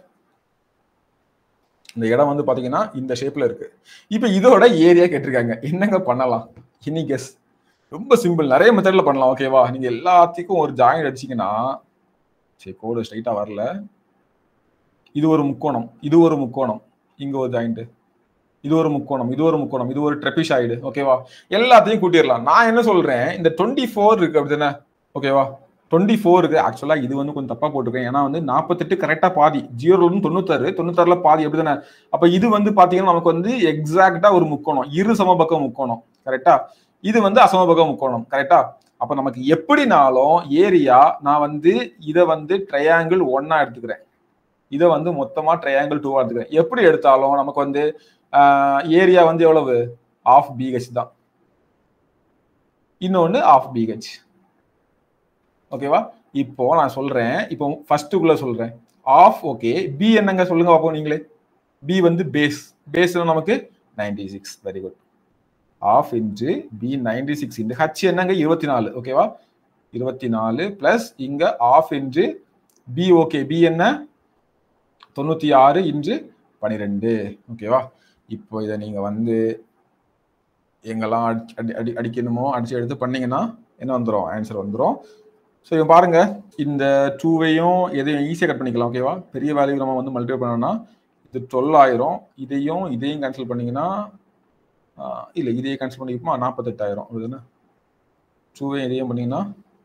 இந்த இடம் வந்து பாத்தீங்கன்னா இந்த ஷேப்ல இருக்கு இப்போ இதோட ஏரியா கேட்டிருக்காங்க என்னங்க பண்ணலாம் எனி கெஸ் ரொம்ப சிம்பிள் நிறைய மெத்தட்ல பண்ணலாம் ஓகேவா நீங்க எல்லாத்துக்கும் ஒரு ஜாயின் அடிச்சீங்கன்னா சரி கோடு ஸ்ட்ரைட்டா வரல இது ஒரு முக்கோணம் இது ஒரு முக்கோணம் இங்க ஒரு ஜாயிண்ட் இது ஒரு முக்கோணம் இது ஒரு முக்கோணம் இது ஒரு ட்ரெபிஷாய்டு ஓகேவா எல்லாத்தையும் கூட்டிடலாம் நான் என்ன சொல்றேன் இந்த டுவெண்ட்டி ஃபோர் இருக்கு அப்படிதானே ஓகேவா டுவெண்ட்டி ஃபோர் இருக்கு ஆக்சுவலா இது வந்து கொஞ்சம் தப்பா போட்டிருக்கேன் ஏன்னா வந்து நாற்பத்தெட்டு கரெக்டா பாதி ஜீரோல இருந்து தொண்ணூத்தாறு தொண்ணூத்தாறுல பாதி அப்படிதானே அப்ப இது வந்து பாத்தீங்கன்னா நமக்கு வந்து எக்ஸாக்டா ஒரு முக்கோணம் இரு சமபக்க முக்கோணம் கரெக்டா இது வந்து அசமபக்க முக்கோணம் கரெக்டா அப்ப நமக்கு எப்படினாலும் ஏரியா நான் வந்து இதை வந்து ட்ரையாங்கிள் ஒன்னா எடுத்துக்கிறேன் இதை வந்து மொத்தமா ட்ரையாங்கிள் டூவா எடுத்துக்கிறேன் எப்படி எடுத்தாலும் நமக்கு வந்து ஏரியா வந்து எவ்வளவு ஆஃப் பிஹெச் தான் இன்னொன்னு ஆஃப் பிஹெச் ஓகேவா இப்போ நான் சொல்றேன் இப்போ ஃபர்ஸ்ட்டுக்குள்ள சொல்றேன் ஆஃப் ஓகே பி என்னங்க சொல்லுங்க பார்ப்போம் நீங்களே பி வந்து பேஸ் பேஸ்ல நமக்கு ninety six very good of inch B ninety six into H என்னங்க இருபத்தி நாலு ஓகேவா இருபத்தி நாலு பிளஸ் இங்க of inch B okay B என்ன தொண்ணூத்தி ஆறு இன்ச்சு பனிரெண்டு ஓகேவா இப்போ இதை நீங்க வந்து எங்கெல்லாம் அடி அடி அடி அடிக்கணுமோ அடிச்சு எடுத்து பண்ணீங்கன்னா என்ன வந்துடும் ஆன்சர் வந்துடும் ஸோ இவன் பாருங்க இந்த டூவையும் எதையும் ஈஸியாக கட் பண்ணிக்கலாம் ஓகேவா பெரிய வேல்யூ நம்ம வந்து மல்டிப்ளை பண்ணோம்னா இது டுவெல் ஆயிரம் இதையும் இதையும் கேன்சல் பண்ணீங்கன்னா இல்லை இதையே கேன்சல் பண்ணிக்குமா நாற்பத்தெட்டாயிரம் அப்படிதானே டூவையும் இதையும் பண்ணீங்கன்னா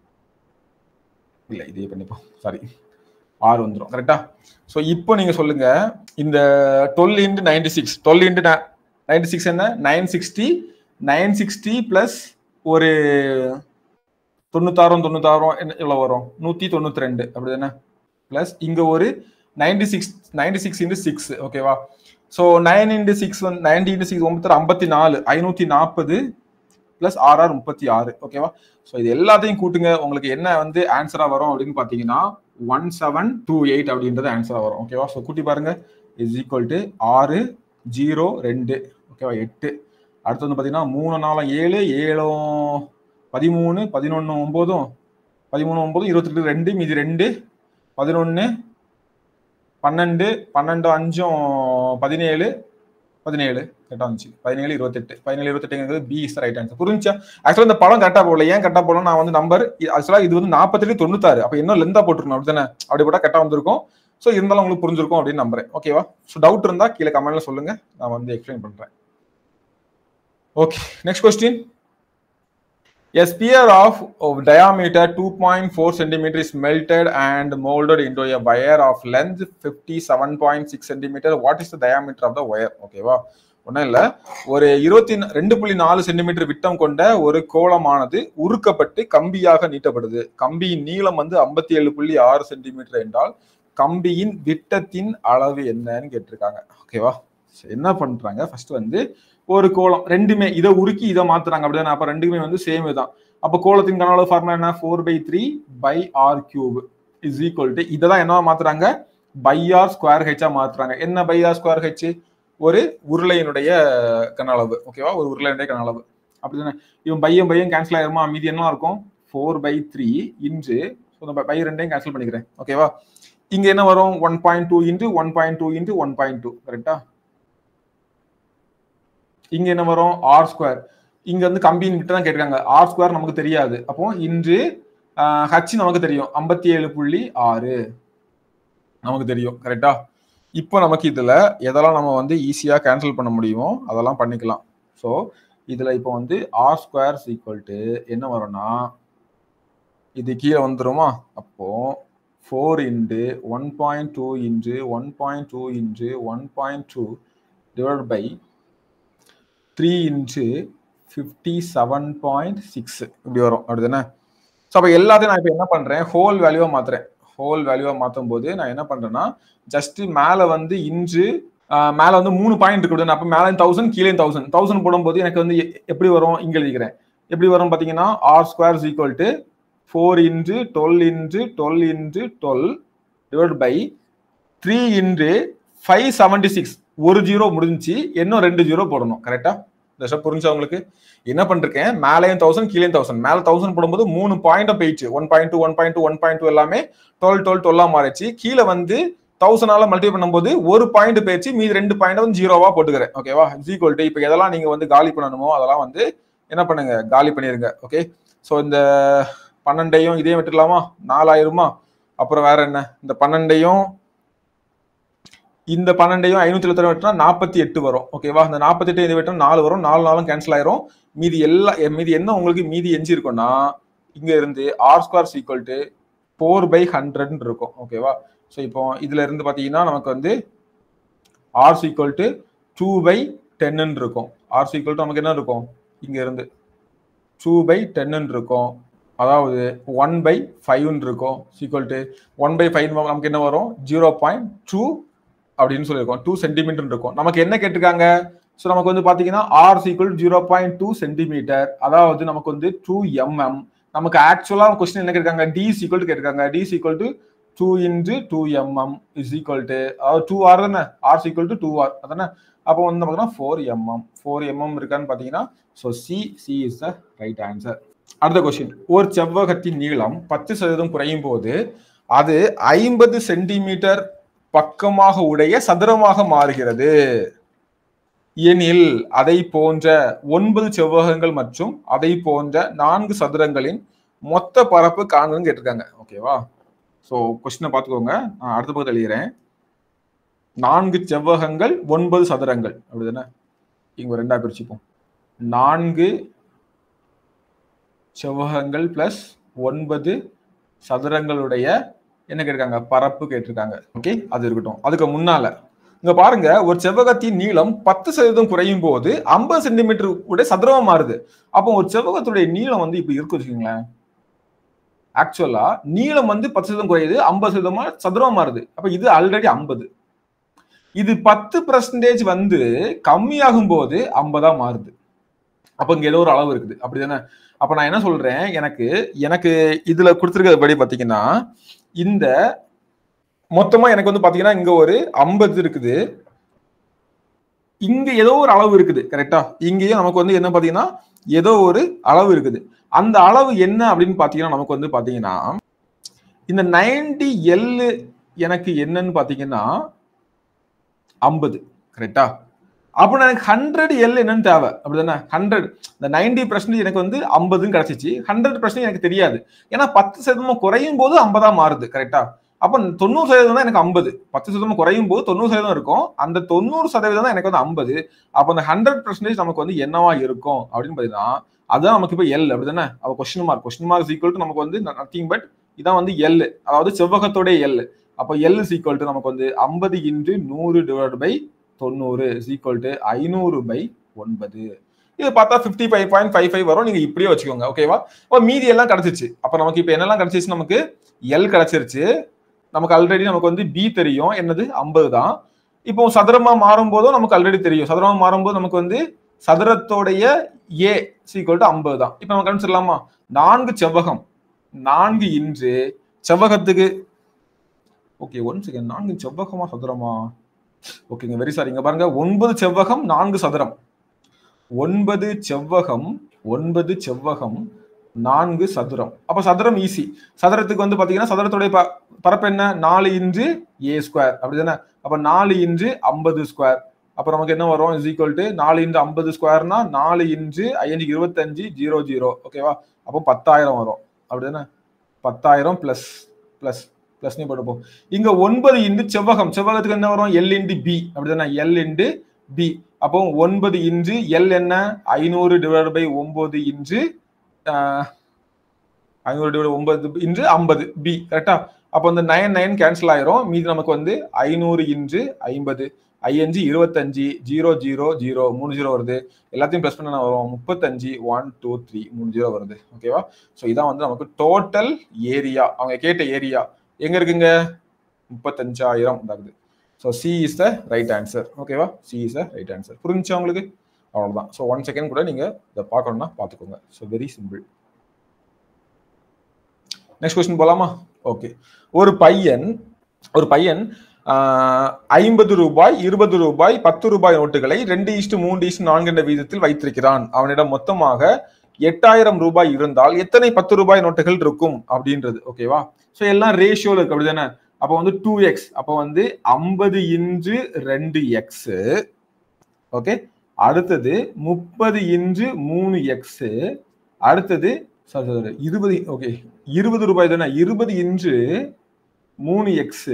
இல்லை இதையே பண்ணிப்போம் சாரி ஆறு வந்துடும் கரெக்டா ஸோ இப்போ நீங்க சொல்லுங்க இந்த twelve into ninety six twelve into ninety six என்ன nine sixty nine sixty plus ஒரு தொண்ணூத்தாயிரம் தொண்ணூத்தாயிரம் என்ன எவ்வளோ வரும் நூற்றி தொண்ணூற்றி ரெண்டு அப்படி தானே ப்ளஸ் இங்கே ஒரு ninety six ninety six into six ஓகேவா ஸோ நைன் இன்ட்டு சிக்ஸ் வந்து நைன்டி இன்ட்டு சிக்ஸ் ஒன்பது ஐம்பத்தி நாலு ஐநூற்றி நாற்பது ப்ளஸ் ஆர்ஆர் முப்பத்தி ஆறு ஓகேவா ஸோ இது எல்லாத்தையும் கூட்டுங்க உங்களுக்கு என்ன வந்து ஆன்சராக வரும் அப்படின்னு பார்த்தீங்கன்னா ஒன் செவன் டூ எயிட் அப்படின்றது ஆன்சராக வரும் ஓகேவா ஸோ கூட்டி பாருங்க இஸ் ஈக்குவல் டு ஆறு ஜீரோ ரெண்டு ஓகேவா எட்டு அடுத்து வந்து பார்த்தீங்கன்னா மூணு நாலும் ஏழு ஏழும் பதிமூணு பதினொன்று ஒம்போதும் பதிமூணு ஒன்பது இருபத்தெட்டு ரெண்டு மீதி ரெண்டு பதினொன்று பன்னெண்டு பன்னெண்டு அஞ்சும் பதினேழு பதினேழு கரெக்டாக வந்துச்சு பதினேழு இருபத்தெட்டு பதினேழு இருபத்தெட்டுங்கிறது பி இஸ் ரைட் ஆன்சர் புரிஞ்சா ஆக்சுவலாக இந்த படம் கரெக்டாக போடல ஏன் கரெக்டாக போடணும் நான் வந்து நம்பர் ஆக்சுவலாக இது வந்து நாற்பத்தெட்டு தொண்ணூத்தாறு அப்போ இன்னும் லெந்தா போட்டுருக்கணும் அப்படி தானே அப்படி போட்டால் கரெக்டாக வந்திருக்கும் ஸோ இருந்தாலும் உங்களுக்கு புரிஞ்சிருக்கும் அப்படின்னு நம்புறேன் ஓகேவா ஸோ டவுட் இருந்தால் கீழே கமெண்ட்ல சொல்லுங்க நான் வந்து எக்ஸ்பிளைன் பண்றேன் okay next question A sphere of, of diameter 2.4 centimeter is melted and molded into a wire of length 57.6 centimeter. What is the diameter of the wire? ஓகேவா ஒன்றும் இல்லை ஒரு இருபத்தி ரெண்டு புள்ளி நாலு சென்டிமீட்டர் விட்டம் கொண்ட ஒரு கோளமானது உருக்கப்பட்டு கம்பியாக நீட்டப்படுது கம்பியின் நீளம் வந்து ஐம்பத்தி ஏழு புள்ளி ஆறு சென்டிமீட்டர் என்றால் கம்பியின் விட்டத்தின் அளவு என்னன்னு கேட்டிருக்காங்க ஓகேவா என்ன பண்றாங்க ஃபர்ஸ்ட் வந்து ஒரு கோலம் ரெண்டுமே இதை உருக்கி இதை மாத்துறாங்க அப்படிதானே அப்ப ரெண்டுமே வந்து சேம் தான் அப்ப கோலத்தின் கன அளவு ஃபார்முலா என்ன four by three pi r cube is equal to இதை தான் என்ன மாத்துறாங்க பை ஆர் ஸ்கொயர் ஹெச்சா மாத்துறாங்க என்ன பை ஆர் ஸ்கொயர் ஹெச் ஒரு உருளையினுடைய கன அளவு ஓகேவா ஒரு உருளையினுடைய கன அளவு அப்படிதானே இவன் பையன் பையன் கேன்சல் ஆயிருமா மீதி என்ன இருக்கும் four by three into pi ரெண்டையும் கேன்சல் பண்ணிக்கிறேன் ஓகேவா இங்க என்ன வரும் one point two into one point two into one point two கரெக்டா இங்க என்ன வரும் ஆர் ஸ்கொயர் இங்க வந்து கம்பியின் கிட்ட தான் கேட்டிருக்காங்க ஆர் ஸ்கொயர் நமக்கு தெரியாது அப்போ இன்று ஹச் நமக்கு தெரியும் ஐம்பத்தி ஏழு புள்ளி ஆறு நமக்கு தெரியும் கரெக்டா இப்போ நமக்கு இதுல எதெல்லாம் நம்ம வந்து ஈஸியா கேன்சல் பண்ண முடியுமோ அதெல்லாம் பண்ணிக்கலாம் ஸோ இதுல இப்போ வந்து ஆர் ஸ்கொயர் ஈக்குவல் டு என்ன வரும்னா இது கீழே வந்துருமா அப்போ four into one point two into one point two into one point two divide by three inch fifty seven point six இப்படி வரும் அப்படிதானே ஸோ அப்போ எல்லாத்தையும் நான் இப்போ என்ன பண்ணுறேன் ஹோல் வேல்யூவாக மாற்றுறேன் ஹோல் வேல்யூவாக மாற்றும் போது நான் என்ன பண்ணுறேன்னா ஜஸ்ட் மேலே வந்து இன்று மேலே வந்து மூணு பாயிண்ட் இருக்குது அப்போ மேலே தௌசண்ட் கீழே தௌசண்ட் தௌசண்ட் போடும்போது எனக்கு வந்து எப்படி வரும் இங்கே எழுதிக்கிறேன் எப்படி வரும் பார்த்தீங்கன்னா r square equal to four into twelve into twelve into twelve divide by three into five seventy six ஒரு ஜீரோ முடிஞ்சிச்சு இன்னும் ரெண்டு ஜீரோ போடணும் கரெக்டா இந்த ஸ்டெப் புரிஞ்சா உங்களுக்கு என்ன பண்ணிருக்கேன் மேலேயும் தௌசண்ட் கீழே தௌசண்ட் மேலே தௌசண்ட் போடும்போது மூணு பாயிண்ட் போயிடுச்சு one point two one point two one point two எல்லாமே டுவெல் டுவெல் டுவெல்லா மாறிச்சு கீழே வந்து தௌசண்டால மல்டிபை பண்ணும்போது ஒரு பாயிண்ட் போயிடுச்சு மீதி ரெண்டு பாயிண்ட் வந்து ஜீரோவா போட்டுக்கிறேன் ஓகேவா ஈக்குவல் டு இப்போ எதெல்லாம் நீங்க வந்து காலி பண்ணணுமோ அதெல்லாம் வந்து என்ன பண்ணுங்க காலி பண்ணிருங்க ஓகே ஸோ இந்த பன்னெண்டையும் இதே விட்டுலாமா நாலாயிரமா அப்புறம் வேற என்ன இந்த பன்னெண்டையும் இந்த பன்னெண்டையும் ஐநூத்தி எழுபத்தி வெட்டினா நாற்பத்தி எட்டு வரும் ஓகேவா இந்த நாற்பத்தி எட்டு இது வெட்டினா நாலு வரும் நாலு நாளும் கேன்சல் ஆயிரும் மீதி எல்லா மீதி என்ன உங்களுக்கு மீதி எஞ்சி இருக்கும்னா இங்க இருந்து r square equal to four by ஹண்ட்ரட்னு இருக்கும் ஓகேவா ஸோ இப்போ இதுல இருந்து பாத்தீங்கன்னா நமக்கு வந்து r equal to two by டென்னு இருக்கும் ஆர் ஈக்குவல் டு நமக்கு என்ன இருக்கும் இங்க இருந்து டூ பை டென்னு இருக்கும் அதாவது ஒன் பை ஃபைவ்னு இருக்கும் equal to one by five நமக்கு என்ன வரும் ஜீரோ பாயிண்ட் டூ அப்படின்னு சொல்லியிருக்கோம் டூ சென்டிமீட்டர் இருக்கும் நமக்கு என்ன கேட்டிருக்காங்க ஸோ நமக்கு வந்து பார்த்தீங்கன்னா r equal zero point two centimetre அதாவது நமக்கு வந்து டூ எம்எம் நமக்கு ஆக்சுவலாக கொஸ்டின் என்ன கேட்டிருக்காங்க டி ஈக்குவல் டு கேட்டிருக்காங்க d equal to two into two MM is equal to அதாவது டூ ஆர் தானே r equal to two r அதானே அப்போ வந்து பார்த்தீங்கன்னா ஃபோர் எம்எம் ஃபோர் எம்எம் இருக்கான்னு பார்த்தீங்கன்னா so C C is the right answer அடுத்த கொஸ்டின் ஒரு செவ்வகத்தின் நீளம் பத்து சதவீதம் குறையும் போது அது ஐம்பது சென்டிமீட்டர் பக்கமாக உடைய சதுரமாக மாறுகிறது எனில் அதை போன்ற ஒன்பது செவ்வகங்கள் மற்றும் அதை போன்ற நான்கு சதுரங்களின் மொத்த பரப்பு காணுன்னு கேட்டிருக்காங்க ஓகேவா ஸோ கொஸ்டினை பார்த்துக்கோங்க நான் அடுத்த பக்கத்தில் எழுதுறேன் நான்கு செவ்வகங்கள் ஒன்பது சதுரங்கள் அப்படிதானே இங்க ரெண்டா பிரிச்சுப்போம் நான்கு செவ்வகங்கள் பிளஸ் ஒன்பது சதுரங்களுடைய என்ன கேட்டிருக்காங்க பரப்பு கேட்டிருக்காங்க ஓகே அது இருக்கட்டும் அதுக்கு முன்னால இங்க பாருங்க ஒரு செவ்வகத்தின் நீளம் பத்து சதவீதம் குறையும் போது ஐம்பது சென்டிமீட்டர் உடைய சதுரமா மாறுது அப்போ ஒரு செவ்வகத்துடைய நீளம் வந்து இப்ப இருக்கு வச்சுக்கோங்களேன் ஆக்சுவலா நீளம் வந்து பத்து சதவீதம் குறையுது ஐம்பது சதவீதமா சதுரமா மாறுது அப்ப இது ஆல்ரெடி ஐம்பது இது பத்து பர்சன்டேஜ் வந்து கம்மியாகும் போது ஐம்பதா மாறுது அப்ப இங்க ஏதோ ஒரு அளவு இருக்குது அப்படிதானே அப்ப நான் என்ன சொல்றேன் எனக்கு எனக்கு இதுல கொடுத்துருக்கிறபடி பாத்தீங்கன்னா இந்த மொத்தமா எனக்கு வந்து பாத்தீங்கன்னா இங்க ஒரு ஐம்பது இருக்குது இங்க ஏதோ ஒரு அளவு இருக்குது கரெக்டா இங்கேயும் நமக்கு வந்து என்ன பாத்தீங்கன்னா ஏதோ ஒரு அளவு இருக்குது அந்த அளவு என்ன அப்படின்னு பாத்தீங்கன்னா நமக்கு வந்து பாத்தீங்கன்னா இந்த நைன்டி எல் எனக்கு என்னன்னு பாத்தீங்கன்னா ஐம்பது கரெக்டா அப்போ எனக்கு ஹண்ட்ரட் எல் என்னன்னு தேவை அப்படிதானே ஹண்ட்ரட் இந்த நைன்டி பர்சன்டேஜ் எனக்கு வந்து ஐம்பதுன்னு கிடைச்சிச்சு ஹண்ட்ரட் பர்சன்டேஜ் எனக்கு தெரியாது ஏன்னா பத்து சதவீதம் குறையும் போது ஐம்பதா மாறுது கரெக்டா அப்போ தொண்ணூறு சதவீதம் தான் எனக்கு ஐம்பது பத்து சதவீதம் குறையும் போது தொண்ணூறு சதவீதம் இருக்கும் அந்த தொண்ணூறு சதவீதம் தான் எனக்கு வந்து ஐம்பது அப்போ அந்த ஹண்ட்ரட் பர்சன்டேஜ் நமக்கு வந்து என்னவா இருக்கும் அப்படின்னு பார்த்தீங்கன்னா அதுதான் நமக்கு இப்போ எல் அப்படிதானே அப்போ question mark question mark equal to நமக்கு வந்து நத்திங் பட் இதான் வந்து எல் அதாவது செவ்வகத்தோட எல் அப்போ எல் இஸ் ஈக்குவல் டு நமக்கு வந்து ஐம்பது இன்டு நூறு டிவைட் பை தொண்ணூறு இஸ் ஈக்குவல் டு ஐநூறு பை ஒன்பது இது பார்த்தா fifty five point five five வரும் நீங்க இப்படியே வச்சுக்கோங்க ஓகேவா இப்போ மீதி எல்லாம் கிடைச்சிச்சு அப்போ நமக்கு இப்போ என்னெல்லாம் கிடைச்சிச்சு நமக்கு எல் கிடைச்சிருச்சு நமக்கு ஆல்ரெடி நமக்கு வந்து பி தெரியும் என்னது ஐம்பது தான் இப்போ சதுரமா மாறும் போதும் நமக்கு ஆல்ரெடி தெரியும் சதுரமா மாறும்போது நமக்கு வந்து சதுரத்தோடைய ஏ சீக்வல் டு ஐம்பது தான் இப்போ நம்ம கணிச்சிடலாமா நான்கு செவ்வகம் நான்கு இன்று செவ்வகத்துக்கு ஓகே ஒன் செகண்ட் நான்கு செவ்வகமா சதுரமா ஓகேங்க வெரி சாரி இங்க பாருங்க ஒன்பது செவ்வகம் நான்கு சதுரம் ஒன்பது செவ்வகம் ஒன்பது செவ்வகம் நான்கு சதுரம் அப்ப சதுரம் ஈஸி சதுரத்துக்கு வந்து பாத்தீங்கன்னா சதுரத்துடைய ப- பரப்பு என்ன நாலு இன்று ஏ ஸ்கொயர் அப்படிதானே அப்ப நாலு இன்று ஐம்பது ஸ்கொயர் அப்ப நமக்கு என்ன வரும் இஸ் ஈக்குவல் டு நாலு இன்டு ஐம்பது ஸ்கொயர்னா நாலு இன்று ஐந்து இருபத்தஞ்சு ஜீரோ ஜீரோ ஓகேவா அப்போ பத்தாயிரம் வரும் அப்படிதானே பத்தாயிரம் பிளஸ் பிளஸ் பிளஸ் நீ போட்டுப்போம் இங்க ஒன்பது இன்டு செவ்வகம் செவ்வகத்துக்கு என்ன வரும் எல் இன்டு பி அப்படிதானே எல் இன்டு பி அப்போ ஒன்பது இன்று எல் என்ன ஐநூறு டிவைட் பை ஒன்பது இன்று ஐநூறு டிவைட் ஒன்பது இன்று ஐம்பது பி கரெக்டா அப்போ இந்த நைன் நைன் கேன்சல் ஆயிரும் மீதி நமக்கு வந்து ஐநூறு இன்று ஐம்பது ஐஎன்ஜி இருபத்தஞ்சு ஜீரோ ஜீரோ ஜீரோ மூணு ஜீரோ வருது எல்லாத்தையும் ப்ளஸ் பண்ண வரும் முப்பத்தஞ்சு ஒன் டூ த்ரீ மூணு ஜீரோ வருது ஓகேவா ஸோ இதான் வந்து நமக்கு டோட்டல் ஏரியா அவங்க கேட்ட ஏரியா எங்க இருக்குங்க முப்பத்தஞ்சாயிரம் இதாகுது so C is the right answer ஓகேவா C is the right answer புரிஞ்சா உங்களுக்கு அவ்வளோதான் ஸோ ஒன் செகண்ட் கூட நீங்கள் இதை பார்க்கணும்னா பார்த்துக்கோங்க so very simple next question போலாமா ஓகே ஒரு பையன் ஒரு பையன் ஐம்பது ரூபாய் இருபது ரூபாய் பத்து ரூபாய் நோட்டுகளை ரெண்டு இஷ்டு மூன்று இஷ்டு நான்கு என்ற வீதத்தில் வைத்திருக்கிறான் அவனிடம் மொத்தமாக எட்டாயிரம் ரூபாய் இருந்தால் எத்தனை பத்து ரூபாய் நோட்டுகள் இருக்கும் அப்படின்றது ஓகேவா ஸோ எல்லாம் ரேஷியோல இருக்கு அப்படிதானே அப்போ வந்து டூ எக்ஸ் அப்போ வந்து ஐம்பது இன்று ரெண்டு எக்ஸ் ஓகே அடுத்தது முப்பது இன்று மூணு எக்ஸ் அடுத்தது சாரி சாரி இருபது ஓகே இருபது ரூபாய் தானே இருபது இன்று மூணு எக்ஸ்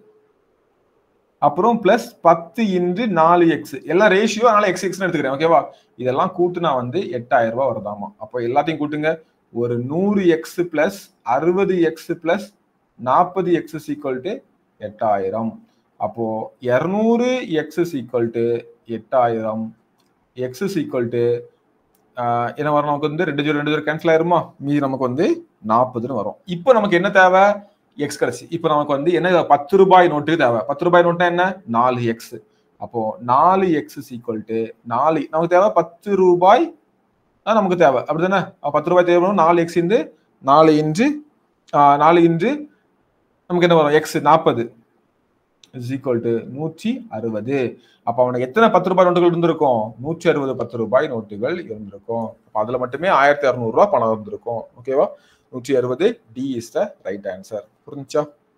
அப்புறம் பிளஸ் பத்து இன்று நாலு எக்ஸ் எல்லாம் ரேஷியோ அதனால எக்ஸ் எக்ஸ் எடுத்துக்கிறேன் ஓகேவா இதெல்லாம் கூட்டுனா வந்து எட்டாயிரம் ரூபாய் வருதாமா அப்போ எல்லாத்தையும் கூட்டுங்க ஒரு நூறு எக்ஸ் பிளஸ் அறுபது எக்ஸ் பிளஸ் நாற்பது எக்ஸ் ஈக்குவல் டு எட்டாயிரம் அப்போ இரநூறு எக்ஸ் ஈக்குவல் டு எட்டாயிரம் எக்ஸ் ஈக்குவல் டு என்ன வரும் நமக்கு வந்து ரெண்டு ஜீரோ ரெண்டு ஜீரோ கேன்சல் ஆயிருமா மீதி நமக்கு வந்து நாற்பதுன்னு வரும் இப்போ நமக்கு என்ன தேவை எக்ஸ் கிடைச்சி இப்போ நமக்கு வந்து என்ன பத்து ரூபாய் நோட்டுக்கு தேவை பத்து ரூபாய் நோட்டுனா என்ன நாலு எக்ஸ் அப்போ நாலு எக்ஸ் ஈக்குவல் டு நாலு நமக்கு தேவை பத்து ரூபாய் தான் நமக்கு தேவை அப்படிதானே அப்ப பத்து ரூபாய் தேவைப்படும் நாலு எக்ஸ் இன்று நாலு இன்று ஆஹ், நாலு இன்று நமக்கு என்ன வரும் எக்ஸ் நாற்பது இஸ் ஈக்குவல் டு நூற்றி அறுபது அப்ப அவனுக்கு எத்தனை பத்து ரூபாய் நோட்டுகள் இருந்திருக்கும் நூற்றி அறுபது பத்து ரூபாய் நோட்டுகள் இருந்திருக்கும் அப்ப அதுல மட்டுமே ஆயிரத்தி அறுநூறு ரூபாய் பணம் இருந்திருக்கும் ஓகேவா நூற்றி அறுபது D is the right answer புரிஞ்சா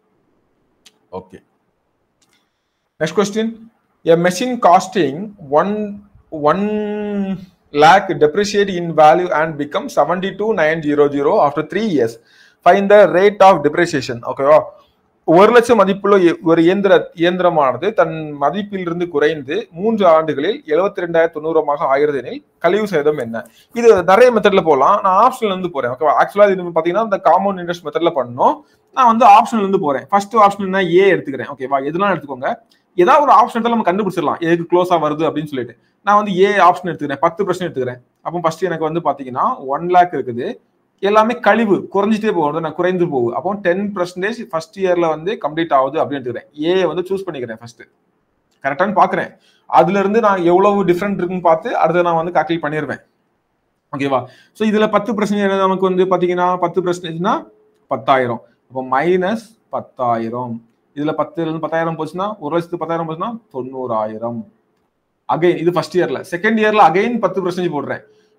okay next question a machine costing one one lakh depreciate in value and become 72900 after 3 years find the rate of depreciation ஓகேவா ஒரு லட்சம் மதிப்புள்ள எ- ஒரு இயந்திர இயந்திரமானது தன் மதிப்பிலிருந்து குறைந்து மூன்று ஆண்டுகளில் எழுபத்தி ரெண்டாயிரத்தி தொண்ணூறமாக ஆகிறது எனில் கழிவு சேதம் என்ன இது நிறைய மெத்தட்ல போகலாம் நான் ஆப்ஷன்ல இருந்து போறேன் ஓகேவா ஆக்சுவலா இது பாத்தீங்கன்னா இந்த காம்பவுண்ட் இன்ட்ரெஸ்ட் மெத்தட்ல பண்ணணும் நான் வந்து ஆப்ஷன்ல இருந்து போறேன் ஃபர்ஸ்ட் ஆப்ஷன் என்ன ஏ எடுத்துக்கிறேன் ஓகேவா எதுலாம் எடுத்துக்கோங்க ஏதாவது ஒரு ஆப்ஷன் எடுத்தாலும் நம்ம கண்டுபிடிச்சிடலாம் எதுக்கு க்ளோஸா வருது அப்படின்னு சொல்லிட்டு நான் வந்து ஏ ஆப்ஷன் எடுத்துக்கிறேன் பத்து பர்சன்ட் எடுத்துக்கிறேன் அப்போ ஃபர்ஸ்ட் எனக்கு வந்து பாத்தீங்கன்னா ஒன் லேக் இருக்குது எல்லாமே கழிவு குறைஞ்சிட்டே போகுது நான் குறைந்து போகுது அப்போ டென் பர்சன்டேஜ் ஃபர்ஸ்ட் இயர்ல வந்து கம்ப்ளீட் ஆகுது அப்படின்னு எடுத்துக்கிறேன் ஏ வந்து சூஸ் பண்ணிக்கிறேன் ஃபர்ஸ்ட் கரெக்டானு பாக்குறேன் அதுல இருந்து நான் எவ்வளவு டிஃப்ரெண்ட் இருக்குன்னு பார்த்து அடுத்து நான் வந்து கால்குலேட் பண்ணிடுவேன் ஓகேவா ஸோ இதுல பத்து பர்சன்டேஜ் நமக்கு வந்து பாத்தீங்கன்னா பத்து பர்சன்டேஜ்னா பத்தாயிரம் அப்போ மைனஸ் பத்தாயிரம் இதுல பத்துல இருந்து பத்தாயிரம் போச்சுன்னா ஒரு லட்சத்து பத்தாயிரம் போச்சுன்னா தொண்ணூறாயிரம் அகைன் இது ஃபர்ஸ்ட் இயர்ல செகண்ட் இயர்ல அகைன் பத்து பர்சன்டேஜ் போடுறேன்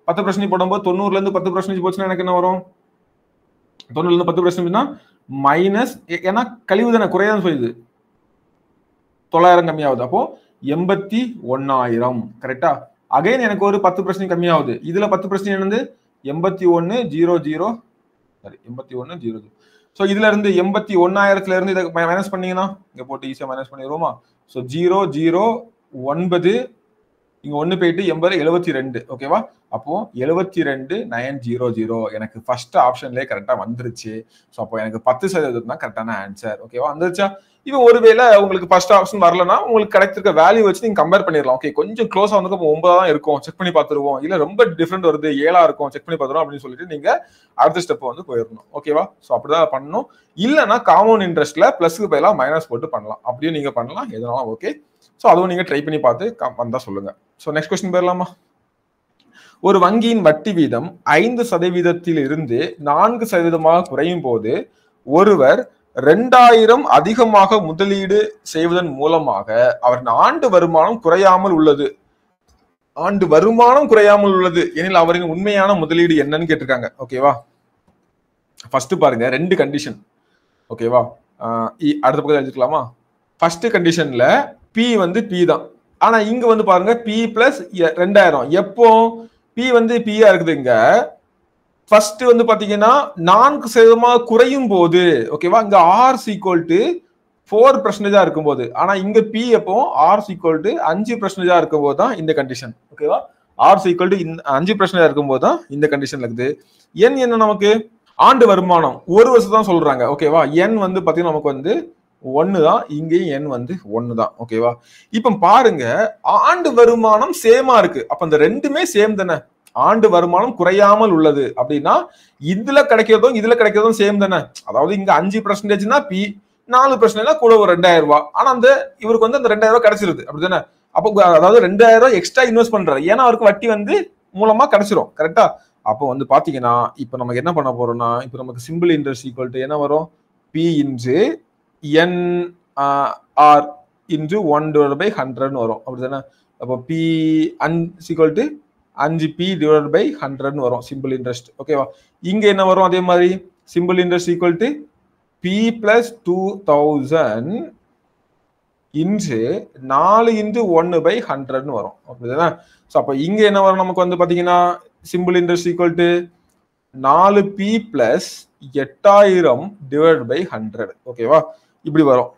பத்து பர்சன்டேஜ் போடும்போது தொண்ணூறுல இருந்து பத்து பர்சன்டேஜ் போச்சுன்னா எனக்கு என்ன வரும் தொண்ணூறுல இருந்து பத்து பர்சன்டேஜ்னா மைனஸ் ஏன்னா கழிவு தானே குறையாதுன்னு சொல்லுது தொள்ளாயிரம் கம்மியாகுது அப்போ எண்பத்தி ஒன்னாயிரம் கரெக்டா அகைன் எனக்கு ஒரு பத்து பர்சன்ட் கம்மியாகுது இதுல பத்து பர்சன்ட் வந்து எண்பத்தி ஒன்னு ஜீரோ ஜீரோ சரி எண்பத்தி ஒன்னு ஜீரோ ஜீரோ ஸோ இதுல இருந்து எண்பத்தி ஒன்னாயிரத்துல இருந்து இதை மைனஸ் பண்ணீங்கன்னா இங்க போட்டு ஈஸியா மைனஸ் பண்ணிடுவோமா ஸோ ஜீரோ ஜீரோ ஒன்பது இங்க ஒன்னு போயிட்டு எண்பது எழுபத்தி ரெண்டு ஓகேவா அப்போ எழுபத்தி ரெண்டு நைன் ஜீரோ ஜீரோ எனக்கு ஃபர்ஸ்ட் ஆப்ஷன்லேயே கரெக்டா வந்துருச்சு ஸோ அப்போ எனக்கு பத்து சதவீதம் தான் கரெக்டான ஆன்சர் ஓகேவா வந்துருச்சா இப்போ ஒருவேளை உங்களுக்கு ஃபர்ஸ்ட் ஆப்ஷன் வரலன்னா உங்களுக்கு கிடைச்சிருக்க வேல்யூ வச்சு நீங்க கம்பேர் பண்ணிடலாம் ஓகே கொஞ்சம் க்ளோஸ் வந்து இப்போ ஒன்பதா தான் இருக்கும் செக் பண்ணி பார்த்துருவோம் இல்ல ரொம்ப டிஃப்ரெண்ட் வருது ஏழா இருக்கும் செக் பண்ணி பார்த்துருவோம் அப்படின்னு சொல்லிட்டு நீங்க அடுத்த ஸ்டெப் வந்து போயிடணும் ஓகேவா ஸோ அப்படிதான் பண்ணணும் இல்லைன்னா காமன் இன்ட்ரெஸ்ட்ல பிளஸ்க்கு பதிலாக மைனஸ் போட்டு பண்ணலாம் அப்படியும் நீங்க பண்ணலாம் எதனாலும் ஓகே ஸோ அதுவும் நீங்க ட்ரை பண்ணி பார்த்து வந்தா சொல்லுங்க ஸோ நெக்ஸ்ட் கொஸ்டின் போயிடலாமா ஒரு வங்கியின் வட்டி வீதம் ஐந்து சதவீதத்தில் இருந்து நான்கு சதவீதமாக குறையும் போது ஒருவர் ரெண்டாயிரம் அதிகமாக முதலீடு செய்வதன் மூலமாக அவரின் ஆண்டு வருமானம் குறையாமல் உள்ளது ஆண்டு வருமானம் குறையாமல் உள்ளது எனில் அவரின் உண்மையான முதலீடு என்னன்னு கேட்டிருக்காங்க ஓகேவா ஃபர்ஸ்ட் பாருங்க ரெண்டு கண்டிஷன் ஓகேவா அடுத்த பக்கத்தில் எழுதிக்கலாமா ஃபர்ஸ்ட் கண்டிஷன்ல பி வந்து பி தான் ஆனா இங்க வந்து பாருங்க பி பிளஸ் ரெண்டாயிரம் எப்போ பி வந்து பியா இருக்குது இங்க ஃபர்ஸ்ட் வந்து பாத்தீங்கன்னா நான்கு சதவீதமா குறையும் போது ஓகேவா இங்க ஆர் சீக்வல் டு ஃபோர் பர்சன்டேஜா இருக்கும் போது ஆனா இங்க பி எப்போ ஆர் சீக்வல் டு அஞ்சு பர்சன்டேஜா இருக்கும் போது தான் இந்த கண்டிஷன் ஓகேவா ஆர் சீக்வல் டு அஞ்சு பர்சன்டேஜா இருக்கும் போது தான் இந்த கண்டிஷன் இருக்குது என் என்ன நமக்கு ஆண்டு வருமானம் ஒரு வருஷம் தான் சொல்றாங்க ஓகேவா என் வந்து பாத்தீங்கன்னா நமக்கு வந்து ஒன்னு தான் இங்கேயும் என் வந்து ஒன்னு தான் ஓகேவா இப்ப பாருங்க ஆண்டு வருமானம் சேமா இருக்கு அப்ப இந்த ரெண்டுமே சேம் தானே ஆண்டு வருமானம் குறையாமல் உள்ளது அப்படின்னா இதுல கிடைக்கிறதும் இதுல கிடைக்கிறதும் சேம் தானே அதாவது இங்க அஞ்சு பர்சன்டேஜ்னா பி நாலு பர்சன்டேஜ்னா கூட ஒரு ரெண்டாயிரம் ரூபாய் ஆனா அந்த இவருக்கு வந்து அந்த ரெண்டாயிரம் ரூபாய் கிடைச்சிருது அப்படிதானே அப்போ அதாவது ரெண்டாயிரம் ரூபாய் எக்ஸ்ட்ரா இன்வெஸ்ட் பண்றாரு ஏன்னா அவருக்கு வட்டி வந்து மூலமா கிடைச்சிரும் கரெக்டா அப்போ வந்து பாத்தீங்கன்னா இப்போ நமக்கு என்ன பண்ண போறோம்னா இப்போ நமக்கு சிம்பிள் இன்ட்ரெஸ்ட் ஈக்குவல் டு என்ன வரும் P into N R into one divide by ஹண்ட்ரட்னு வரும் அப்படிதானே அப்போ பி அன் சீக்வல் டு அஞ்சு பி டிவைட் பை ஹண்ட்ரட்னு வரும் சிம்பிள் இன்ட்ரெஸ்ட் ஓகேவா இங்க என்ன வரும் அதே மாதிரி simple interest equal to P plus two thousand into நாலு இன்ட்டு ஒன்னு பை ஹண்ட்ரட்னு வரும் அப்படிதானே ஸோ அப்போ இங்க என்ன வரும் நமக்கு வந்து பாத்தீங்கன்னா சிம்பிள் இன்ட்ரெஸ்ட் ஈக்குவல் டு நாலு பி பிளஸ் எட்டாயிரம் டிவைட் பை ஹண்ட்ரட் ஓகேவா இப்படி வரும்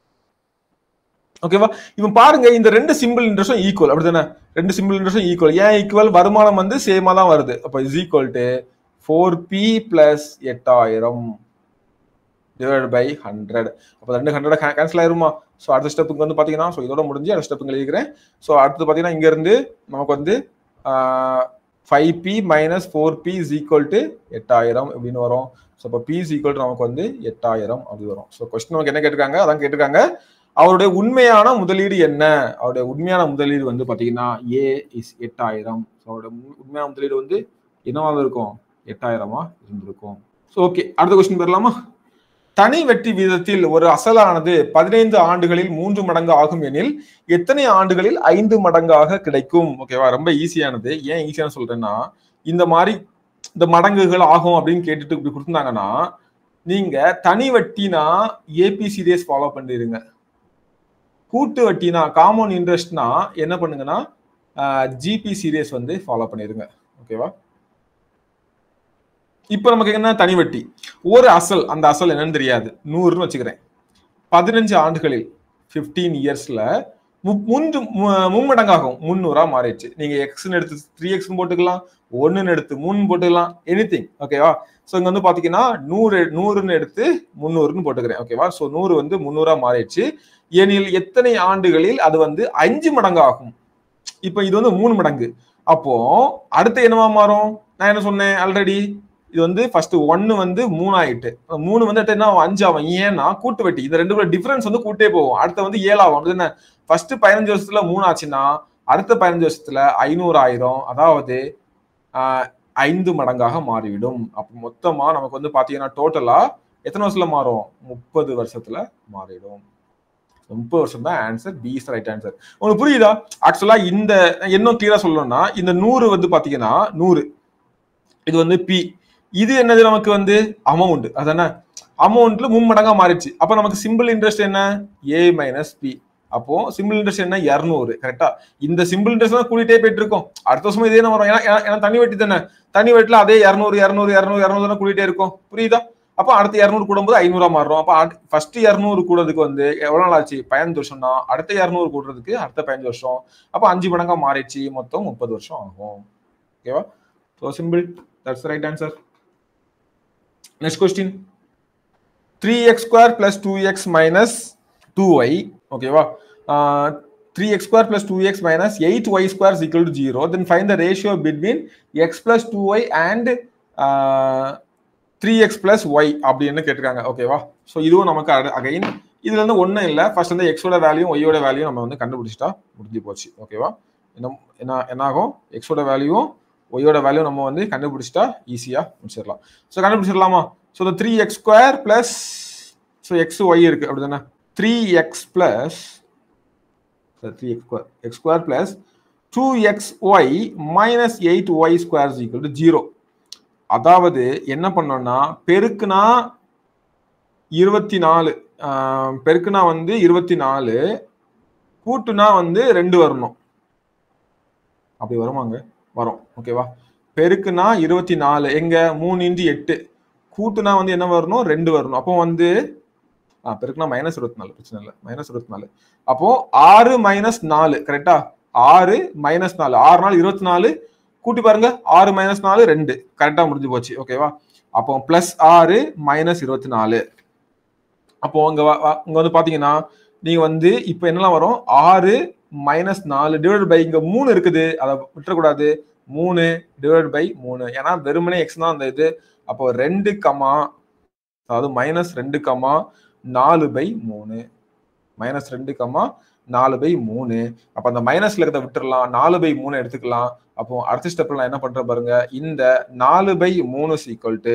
ஓகேவா இப்போ பாருங்க இந்த ரெண்டு சிம்பிள் இன்ட்ரெஸ்டும் ஈக்குவல் அப்படிதானே ரெண்டு சிம்பிள் இன்ட்ரெஸ்டும் ஈக்குவல் ஏன் ஈக்குவல் வருமானம் வந்து சேமா தான் வருது அப்போ is equal to four P plus எட்டாயிரம் டிவைட் பை ஹண்ட்ரட் அப்போ ரெண்டு ஹண்ட்ரட் கேன்சல் ஆயிருமா ஸோ அடுத்த ஸ்டெப்புக்கு வந்து பார்த்தீங்கன்னா ஸோ இதோட முடிஞ்சு அடுத்த ஸ்டெப்புக்கு எழுதிக்கிறேன் ஸோ அடுத்து பார்த்தீங்கன்னா இங்கேருந்து நமக்கு வந்து five P minus four P is equal to எட்டாயிரம் அப்படின்னு வரும் ஸோ இப்போ பி இஸ் ஈக்குவல் டு நமக்கு வந்து எட்டாயிரம் அப்படி வரும் ஸோ கொஸ்டின் நமக்கு என்ன கேட்டிருக்காங்க அதான் கேட்டிருக்காங்க அவருடைய உண்மையான முதலீடு என்ன அவருடைய உண்மையான முதலீடு வந்து பார்த்தீங்கன்னா ஏ இஸ் எட்டாயிரம் ஸோ அவருடைய உண்மையான முதலீடு வந்து என்னவாக இருக்கும் எட்டாயிரமா இருந்திருக்கும் ஸோ ஓகே அடுத்த கொஸ்டின் பெறலாமா தனி வெட்டி வீதத்தில் ஒரு அசலானது பதினைந்து ஆண்டுகளில் மூன்று மடங்கு ஆகும் எனில் எத்தனை ஆண்டுகளில் ஐந்து மடங்காக கிடைக்கும் ஓகேவா ரொம்ப ஈஸியானது ஏன் ஈஸியான சொல்றேன்னா இந்த மாதிரி இந்த மடங்குகள் ஆகும் அப்படின்னு கேட்டுட்டு இப்படி கொடுத்துருந்தாங்கன்னா நீங்க தனி வட்டினா ஏபிசிடிஎஸ் ஃபாலோ பண்ணிடுங்க கூட்டு வட்டினா காமன் இன்ட்ரெஸ்ட்னா என்ன பண்ணுங்கன்னா ஜிபி சீரியஸ் வந்து ஃபாலோ பண்ணிருங்க ஓகேவா இப்போ நமக்கு என்ன தனி வட்டி ஒரு அசல் அந்த அசல் என்னன்னு தெரியாது நூறுன்னு வச்சுக்கிறேன் பதினஞ்சு ஆண்டுகளில் ஃபிஃப்டீன் இயர்ஸ்ல மூன்று மும்மடங்காகும் முந்நூறா மாறிடுச்சு நீங்க எக்ஸ்னு எடுத்து த்ரீ எக்ஸ் போட்டுக்கலாம் ஒன்னுன்னு எடுத்து மூணு போட்டுக்கலாம் எனி திங் ஓகேவா ஸோ இங்க வந்து பாத்தீங்கன்னா நூறு நூறுன்னு எடுத்து முந்நூறுன்னு போட்டுக்கிறேன் ஓகேவா ஸோ நூறு வந்து முந்நூறா மாறிடுச்சு எனில் எத்தனை ஆண்டுகளில் அது வந்து அஞ்சு மடங்கு ஆகும் இப்போ இது வந்து மூணு மடங்கு அப்போ அடுத்து என்னவா மாறும் நான் என்ன சொன்னேன் ஆல்ரெடி இது வந்து ஃபர்ஸ்ட் ஒன்னு வந்து மூணு ஆயிட்டு மூணு வந்து என்ன அஞ்சு ஆகும் ஏன்னா கூட்டு வெட்டி இந்த ரெண்டு டிஃபரன்ஸ் வந்து கூட்டே போகும் அடுத்த வந்து ஏழாகும் அப்படி என்ன ஃபர்ஸ்ட் பதினஞ்சு வருஷத்துல மூணு ஆச்சுன்னா அடுத்த பதினஞ்சு வருஷத்துல ஐநூறு ஆயிரம் அதாவது ஐந்து மடங்காக மாறிவிடும் அப்போ மொத்தமா நமக்கு வந்து பாத்தீங்கன்னா டோட்டலா எத்தனை வருஷத்துல மாறும் முப்பது வருஷத்துல மாறிடும் முப்பது வருஷம் தான் answer B is right answer உங்களுக்கு புரியுதா ஆக்சுவலா இந்த இன்னும் கிளியரா சொல்லணும்னா இந்த நூறு வந்து பாத்தீங்கன்னா நூறு இது வந்து பி இது என்னது நமக்கு வந்து அமௌண்ட் அதானே அமௌண்ட்ல மும்மடங்கா மாறிடுச்சு அப்ப நமக்கு சிம்பிள் இன்ட்ரெஸ்ட் என்ன ஏ மைனஸ் பி அப்போ சிம்பிள் இன்ட்ரெஸ்ட் என்ன இரநூறு கரெக்டா இந்த சிம்பிள் இன்ட்ரெஸ்ட் தான் கூட்டிட்டே போயிட்டு இருக்கும் அடுத்த வருஷம் இதே என்ன வரும் ஏன்னா ஏன்னா- ஏன்னா தண்ணி வெட்டி தானே தண்ணி வெட்டில அதே இரநூறு இரநூறு இரநூறு இரநூறு தானே கூட்டிட்டே இருக்கும் புரியுதா அப்போ அடுத்த இரநூறு கூடும்போது ஐநூறா மாறும் அப்போ ஃபர்ஸ்ட் இரநூறு கூடுறதுக்கு வந்து எவ்வளவு நாள் ஆச்சு பதினஞ்சு வருஷம்னா அடுத்த இரநூறு கூடுறதுக்கு அடுத்த பதினஞ்சு வருஷம் அப்போ அஞ்சு மடங்கா மாறிடுச்சு மொத்தம் முப்பது வருஷம் ஆகும் ஓகேவா so simple that's right answer next question three x square plus two x minus two y ஓகேவா three x square plus two x minus eight y square is equal to zero then find the ratio between x plus two y and three x plus y அப்படின்னு கேட்டிருக்காங்க ஓகேவா ஸோ இதுவும் நமக்கு அகைன் இதுல இருந்து ஒன்றும் இல்லை ஃபர்ஸ்ட் வந்து எக்ஸோட வேல்யூ ஒய்யோட வேல்யூ நம்ம வந்து கண்டுபிடிச்சிட்டா முடிஞ்சு போச்சு ஓகேவா என்ன என்ன என்னாகும் எக்ஸோட வேல்யூவும் ஒய்யோட வேல்யூ நம்ம வந்து கண்டுபிடிச்சிட்டா ஈஸியாக முடிச்சிடலாம் ஸோ கண்டுபிடிச்சிடலாமா ஸோ இந்த three x square plus so x y இருக்கு அப்படி தானே three x plus three x square x square plus two x y minus eight y square equal to zero அதாவது என்ன பண்ணோம்னா பெருக்குனா இருபத்தி நாலு ஆஹ் பெருக்குனா வந்து இருபத்தி நாலு கூட்டுனா வந்து ரெண்டு வரணும் அப்படி வருமாங்க வரும் ஓகேவா பெருக்குனா இருபத்தி நாலு எங்க மூணு இன்ட்டு எட்டு கூட்டுனா வந்து என்ன வரணும் ரெண்டு வரணும் அப்போ வந்து ஆ பெருக்குனா மைனஸ் இருபத்தி நாலு பிரச்சனை இல்லை மைனஸ் இருபத்தி நாலு அப்போ ஆறு மைனஸ் நாலு கரெக்டா ஆறு மைனஸ் நாலு ஆறு நாள் இருபத்தி நாலு கூட்டி பாருங்க ஆறு மைனஸ் நாலு ரெண்டு கரெக்டா முடிஞ்சு போச்சு ஓகேவா அப்போ பிளஸ் ஆறு மைனஸ் இருபத்தி நாலு அப்போ இங்க வ- வ- இங்க வந்து பாத்தீங்கன்னா நீங்க வந்து இப்போ என்னெல்லாம் வரும் ஆறு மைனஸ் நாலு டிவைட் பை இங்க மூணு இருக்குது அதை விட்டுறக்கூடாது மூணு டிவைட் பை மூணு ஏன்னா வெறுமனே எக்ஸ் தான் அந்த இது அப்போ ரெண்டு கமா அதாவது மைனஸ் ரெண்டு கமா நாலு பை மூணு மைனஸ் ரெண்டு கமா நாலு பை மூணு அப்ப அந்த மைனஸ்ல இருக்கிறத விட்டுறலாம் நாலு பை மூணு எடுத்துக்கலாம் அப்போ அடுத்த ஸ்டெப்ல நான் என்ன பண்றேன் பாருங்க இந்த நாலு பை மூணு is equal to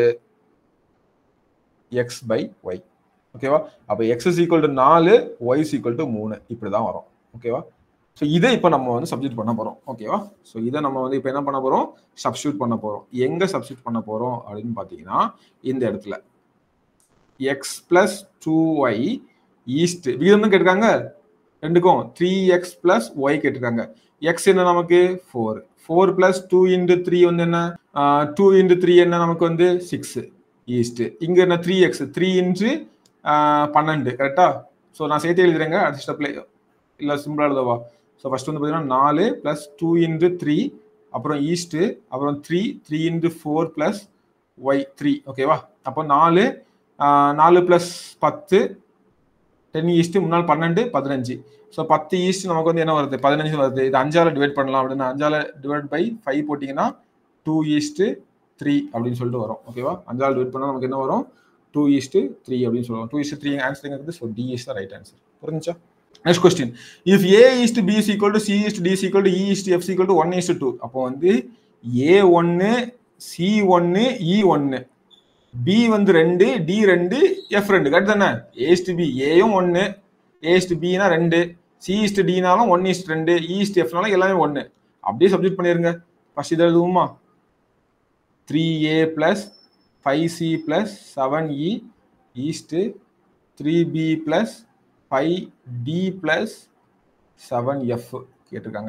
x by y ஓகேவா அப்போ எக்ஸ் இஸ் ஈக்குவல் டு நாலு ஒய் ஈக்குவல் டு மூணு இப்படிதான் வரும் ஓகேவா ஸோ இதை இப்போ நம்ம வந்து சப்ஸ்டியூட் பண்ண போறோம் ஓகேவா ஸோ இதை நம்ம வந்து இப்போ என்ன பண்ண போறோம் சப்ஸ்டியூட் பண்ண போறோம் எங்க சப்ஸ்டியூட் பண்ண போறோம் அப்படின்னு பார்த்தீங்கன்னா இந்த இடத்துல x plus two y is to விகிதம் தான் கேட்டிருக்காங்க ரெண்டுக்கும் த்ரீ எக்ஸ் பிளஸ் ஒய் கேட்டிருக்காங்க எக்ஸ் என்ன நமக்கு four four plus two into three வந்து என்ன டூ இன்டு த்ரீ என்ன நமக்கு வந்து சிக்ஸ் ஈஸ்ட் இங்க என்ன த்ரீ எக்ஸ் த்ரீ இன்ட்டு பன்னெண்டு கரெக்டா ஸோ நான் சேர்த்து எழுதுறேங்க அடுத்த ஸ்டெப்ல இல்லை சிம்பிளா எழுதவா ஸோ ஃபர்ஸ்ட் வந்து பார்த்தீங்கன்னா நாலு பிளஸ் டூ இன்டு த்ரீ அப்புறம் ஈஸ்ட் அப்புறம் three three into four plus y three ஓகேவா அப்போ நாலு ஆஹ் நாலு பிளஸ் பத்து டென் ஈஸ்ட் முன்னாள் பன்னெண்டு பதினஞ்சு ஸோ பத்து ஈஸ்ட் நமக்கு வந்து என்ன வருது பதினஞ்சு வருது இது அஞ்சால டிவைட் பண்ணலாம் அப்படின்னு அஞ்சால டிவைட் பை ஃபைவ் போட்டிங்கன்னா டூ ஈஸ்ட் த்ரீ அப்படின்னு சொல்லிட்டு வரும் ஓகேவா அஞ்சால டிவைட் பண்ணால் நமக்கு என்ன வரும் டூ ஈஸ்ட் த்ரீ அப்படின்னு சொல்லுவோம் டூ ஈஸ்ட் த்ரீ ஆன்சருங்கிறது so D is the right answer புரிஞ்சா next question if A is to B is equal to C is to D equal to E is to F equal to one is to two அப்போ வந்து ஏ ஒன்று சி ஒன்று இ ஒன்று பி வந்து ரெண்டு டி ரெண்டு எஃப் ரெண்டு கரெக்ட் தானே ஏஸ்ட் பி ஏயும் ஒன்று ஏஸ்ட் பினா ரெண்டு சி இஸ்ட் டினாலும் ஒன் இஸ்ட் ரெண்டு ஈஸ்ட் எஃப்னாலும் எல்லாமே ஒன்று அப்படியே சப்ஜெக்ட் பண்ணிருங்க ஃபர்ஸ்ட் இது எழுதுவோமா three A plus five C plus seven E is to three B plus five D plus seven F கேட்டிருக்காங்க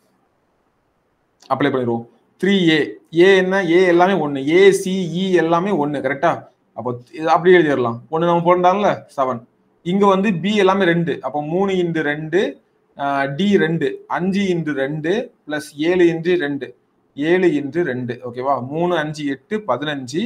அப்ளை பண்ணிடுவோம் த்ரீ ஏ ஏ என்ன ஏ எல்லாமே ஒன்று ஏ சி இ எல்லாமே ஒன்று கரெக்டா அப்போ இது அப்படியே எழுதிடலாம் ஒன்று நம்ம போட்டாங்கல்ல செவன் இங்கே வந்து பி எல்லாமே ரெண்டு அப்போ மூணு இன்டு ரெண்டு டி ரெண்டு அஞ்சு இன்டு ரெண்டு ப்ளஸ் ஏழு இன்டு ரெண்டு ஏழு இன்டு ரெண்டு ஓகேவா மூணு அஞ்சு எட்டு பதினஞ்சு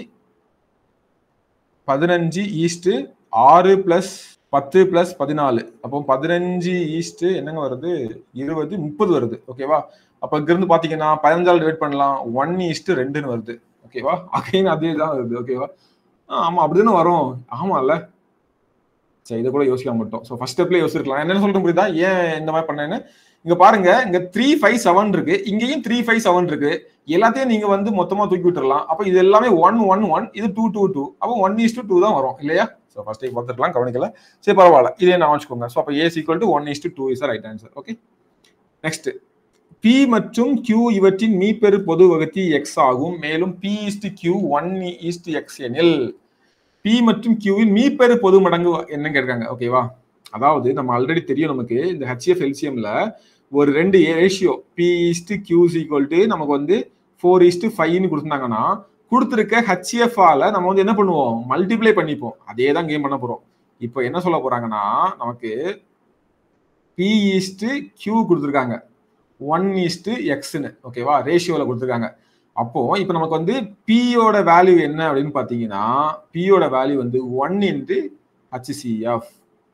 பதினஞ்சு ஈஸ்ட்டு ஆறு ப்ளஸ் பத்து ப்ளஸ் பதினாலு அப்போ பதினஞ்சு ஈஸ்ட்டு என்னங்க வருது இருபது முப்பது வருது ஓகேவா அப்போ இங்கிருந்து பார்த்தீங்கன்னா பதினஞ்சால் டிவைட் பண்ணலாம் ஒன் ஈஸ்ட்டு ரெண்டுன்னு வருது ஓகேவா அகைன் அதே தான் வருது ஓகேவா ஆமா அப்படிதானே வரும் ஆமாம்ல சரி இதை கூட யோசிக்க மாட்டோம் ஸோ ஃபர்ஸ்ட் ஸ்டெப்ல யோசிச்சிருக்கலாம் என்ன சொல்ற புரியுதா ஏன் இந்த மாதிரி பண்ணேன்னு இங்க பாருங்க இங்க த்ரீ ஃபைவ் செவன் இருக்கு இங்கேயும் த்ரீ ஃபைவ் செவன் இருக்கு எல்லாத்தையும் நீங்க வந்து மொத்தமா தூக்கி விட்டுறலாம் அப்போ இது எல்லாமே ஒன் ஒன் ஒன் இது டூ டூ டூ அப்போ ஒன் இஸ் டூ தான் வரும் இல்லையா ஸோ ஃபர்ஸ்ட் டைம் பார்த்துருக்கலாம் கவனிக்கல சரி பரவாயில்ல இதே நான் வச்சுக்கோங்க ஸோ அப்போ A equal to one is two is right answer okay next P மற்றும் கியூ இவற்றின் மீப்பெரு பொது வகுத்தி எக்ஸ் ஆகும் மேலும் P is to Q one is to x எனில் பி மற்றும் கியூவின் மீப்பெரு பொது மடங்கு என்னன்னு கேட்காங்க ஓகேவா அதாவது நம்ம ஆல்ரெடி தெரியும் நமக்கு இந்த ஹெச்எஃப் எல்சிஎம்ல ஒரு ரெண்டு ratio P is to Q equal to நமக்கு வந்து ஃபோர் இஸ்ட் ஃபைவ்னு கொடுத்துருந்தாங்கன்னா கொடுத்துருக்க ஹெச்எஃப் ஆல நம்ம வந்து என்ன பண்ணுவோம் மல்டிப்ளை பண்ணிப்போம் அதே தான் கேம் பண்ண போறோம் இப்போ என்ன சொல்ல போறாங்கன்னா நமக்கு பி ஈஸ்ட் கியூ கொடுத்துருக்காங்க ஒன் ஈஸ்ட் எக்ஸ்னு ஓகேவா ரேஷியோவில் கொடுத்துருக்காங்க அப்போ இப்போ நமக்கு வந்து பியோட வேல்யூ என்ன அப்படின்னு பார்த்தீங்கன்னா பியோட வேல்யூ வந்து ஒன் இன்ட்டு ஹச்சிசிஎஃப்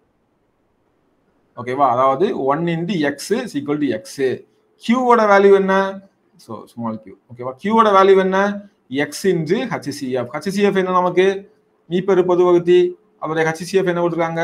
ஓகேவா அதாவது one into x equal to x கியூவோட வேல்யூ என்ன ஸோ ஸ்மால் கியூ ஓகேவா கியூவோட வேல்யூ என்ன எக்ஸ் இன்ட்டு ஹச்சிசிஎஃப் ஹச்சிசிஎஃப் என்ன நமக்கு மீப்பெரு பொது வகுத்தி அவருடைய ஹச்சிசிஎஃப் என்ன கொடுத்துருக்காங்க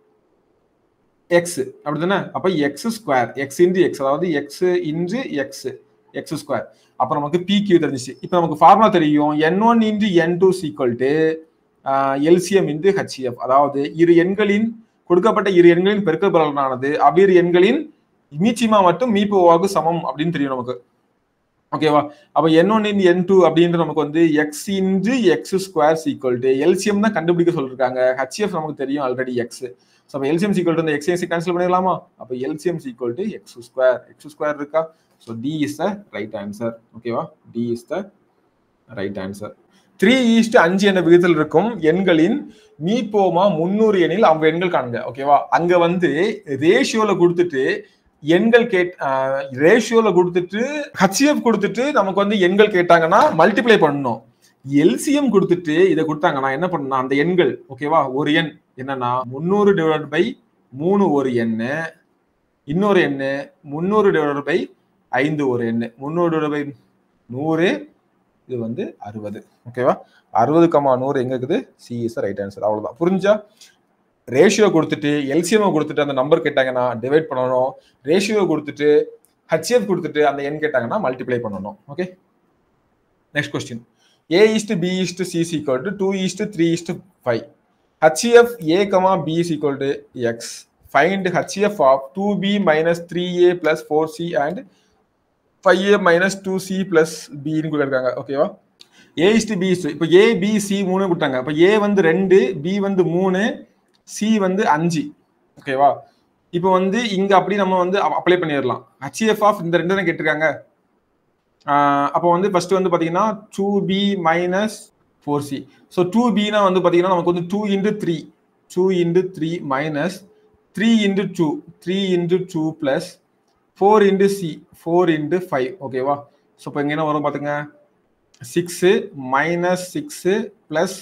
எக்ஸ் அப்படிதானே அப்ப x square x into x அதாவது x into x x square அப்ப நமக்கு பி கியூ தெரிஞ்சிச்சு இப்போ நமக்கு ஃபார்முலா தெரியும் N one into N two is equal to LCM into HCF அதாவது இரு எண்களின் கொடுக்கப்பட்ட இரு எண்களின் பெருக்கல் பலனானது அவ்விரு எண்களின் மீச்சிமா மற்றும் மீப்போவாகு சமம் அப்படின்னு தெரியும் நமக்கு ஓகேவா அப்ப என் ஒன் இன் என் டூ அப்படின்ற நமக்கு வந்து x into x square is equal to LCM தான் கண்டுபிடிக்க சொல்லிருக்காங்க ஹெச்எஃப் நமக்கு தெரியும் ஆல்ரெடி எக்ஸ் ஸோ அப்போ எல்சிஎம் சீக்வல் டு இந்த எக்ஸ் எக்ஸ் கேன்சல் பண்ணிடலாமா அப்போ LCM is equal to x square x square இருக்கா so D is the right answer ஓகேவா D is the right answer three is to அஞ்சு என்ற விகிதத்தில் இருக்கும் எண்களின் மீப்போமா முன்னூறு எண்ணில் அவங்க எண்கள் காணுங்க ஓகேவா அங்க வந்து ரேஷியோல கொடுத்துட்டு எண்கள் கேட் ரேஷியோல கொடுத்துட்டு ஹச்சிஎஃப் கொடுத்துட்டு நமக்கு வந்து எண்கள் கேட்டாங்கன்னா மல்டிப்ளை பண்ணணும் எல்சிஎம் கொடுத்துட்டு இதை கொடுத்தாங்கன்னா என்ன பண்ணணும் அந்த எண்கள் ஓகேவா ஒரு எண் என்னன்னா முந்நூறு டிவைட் பை மூணு ஒரு எண்ணு இன்னொரு எண்ணு முந்நூறு டிவைட் பை ஐந்து ஒரு எண்ணு முந்நூறு டிவைட் பை நூறு இது வந்து அறுபது ஓகேவா அறுபது கமா நூறு எங்க இருக்குது சி இஸ் ரைட் ஆன்சர் அவ்வளவுதான் புரிஞ்சா ரேஷியோ கொடுத்துட்டு எல்சிஎம் கொடுத்துட்டு அந்த நம்பர் கேட்டாங்கன்னா டிவைட் பண்ணணும் ரேஷியோ கொடுத்துட்டு ஹெச்எஃப் கொடுத்துட்டு அந்த எண் கேட்டாங்கன்னா மல்டிப்ளை பண்ணணும் okay next question A is to B is to C equal to two is to three is to five HCF A comma B is equal to x find HCF of two B minus three A plus four C and five A minus two C plus பின்னு கொடுத்துருக்காங்க ஓகேவா ஏ இஸ்ட் பி இஸ்ட் இப்போ ஏ பி சி மூணு கொடுத்தாங்க இப்போ ஏ வந்து ரெண்டு பி வந்து மூணு சி வந்து அஞ்சு ஓகேவா இப்போ வந்து இங்க அப்படி நம்ம வந்து அப்ளை பண்ணிடலாம் ஹச்எஃப் ஆஃப் இந்த ரெண்டு தான் கேட்டிருக்காங்க அப்போ வந்து ஃபர்ஸ்ட் வந்து பார்த்தீங்கன்னா two B minus four C so two பினா வந்து பார்த்தீங்கன்னா நமக்கு வந்து two into three two into three minus three into two three into two plus four into C four into five ஓகேவா ஸோ இப்போ இங்கே என்ன வரும் பார்த்துங்க சிக்ஸு மைனஸ் சிக்ஸு ப்ளஸ்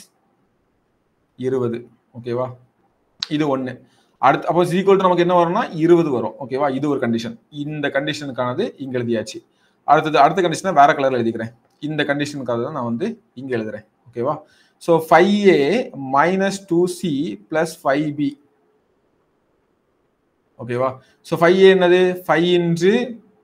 இருபது ஓகேவா இது ஒன்று அடுத்து அப்போ ஈக்குவல் நமக்கு என்ன வரும்னா இருபது வரும் ஓகேவா இது ஒரு கண்டிஷன் இந்த கண்டிஷனுக்கானது இங்கே எழுதியாச்சு அடுத்தது அடுத்த கண்டிஷனை வேற கலர்ல எழுதிக்கிறேன் இந்த கண்டிஷனுக்காக தான் நான் வந்து இங்க எழுதுறேன் ஓகேவா so five A minus two C plus five B ஓகேவா ஸோ ஃபைவ் ஏ என்னது five into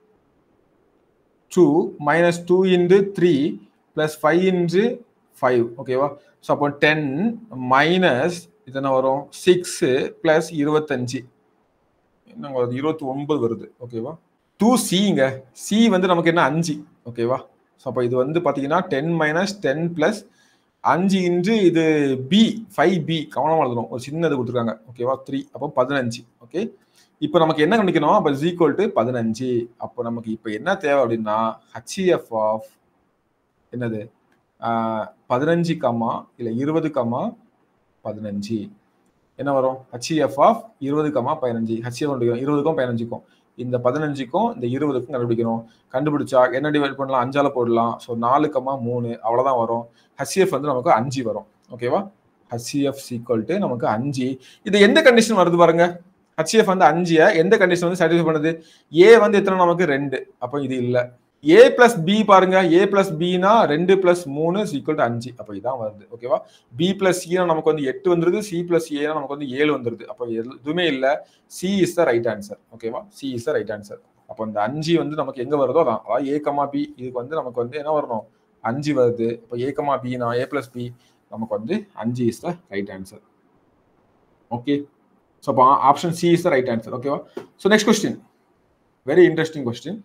two minus two into three plus five into five ஓகேவா ஸோ அப்போ டென் மைனஸ் இது என்ன வரும் சிக்ஸு பிளஸ் இருபத்தஞ்சு என்னங்க இருபத்தி ஒன்பது வருது ஓகேவா டூ சிங்க சி வந்து நமக்கு என்ன அஞ்சு ஓகேவா ஸோ அப்போ இது வந்து பார்த்தீங்கன்னா டென் மைனஸ் டென் பிளஸ் அஞ்சு இன்று இது பி ஃபைவ் பி கவனமாக எழுதணும் ஒரு சின்னது கொடுத்துருக்காங்க ஓகேவா த்ரீ அப்போ பதினஞ்சு ஓகே இப்போ நமக்கு என்ன கண்டிக்கணும் அப்போ ஈக்குவல் டு பதினஞ்சு அப்போ நமக்கு இப்போ என்ன தேவை அப்படின்னா ஹச்இஎஃப் ஆஃப் என்னது பதினஞ்சு கம்மா இல்லை இருபது கம்மா பதினஞ்சு என்ன வரும் ஹச்இஎஃப் ஆஃப் இருபது கம்மா பதினஞ்சு ஹச்இஎஃப் கண்டுபிடிக்கணும் இருபதுக்கும் பதினஞ்சுக்கும் இந்த பதினஞ்சுக்கும் இந்த இருபதுக்கும் கண்டுபிடிக்கணும் கண்டுபிடிச்சா என்ன டிவைட் பண்ணலாம் அஞ்சால போடலாம் ஸோ நாலு கம்மா மூணு அவ்வளோதான் வரும் ஹச்சிஎஃப் வந்து நமக்கு அஞ்சு வரும் ஓகேவா ஹச்சிஎஃப் சீக்வல் டு நமக்கு அஞ்சு இது எந்த கண்டிஷன் வருது பாருங்க ஹச்சிஎஃப் வந்து அஞ்சிய எந்த கண்டிஷன் வந்து சாட்டிஸ்ஃபை பண்ணுது ஏ வந்து எத்தனை நமக்கு ரெண்டு அப்போ இது இல்லை ஏ பிளஸ் பி பாருங்க ஏ பிளஸ் பினா ரெண்டு பிளஸ் மூணு சீக்வல் டு அஞ்சு அப்போ இதான் வருது ஓகேவா பி பிளஸ் சினா நமக்கு வந்து எட்டு வந்துருது சி பிளஸ் ஏனா நமக்கு வந்து ஏழு வந்துருது அப்போ எதுவுமே இல்லை C is the right answer ஓகேவா C is the right answer அப்போ இந்த அஞ்சு வந்து நமக்கு எங்க வருதோ அதான் அதாவது ஏ கமா பி இதுக்கு வந்து நமக்கு வந்து என்ன வரணும் அஞ்சு வருது இப்போ ஏ கமா பினா ஏ பிளஸ் பி நமக்கு வந்து அஞ்சு is the right answer okay so அப்போ option C is the right answer ஓகேவா so next question very interesting question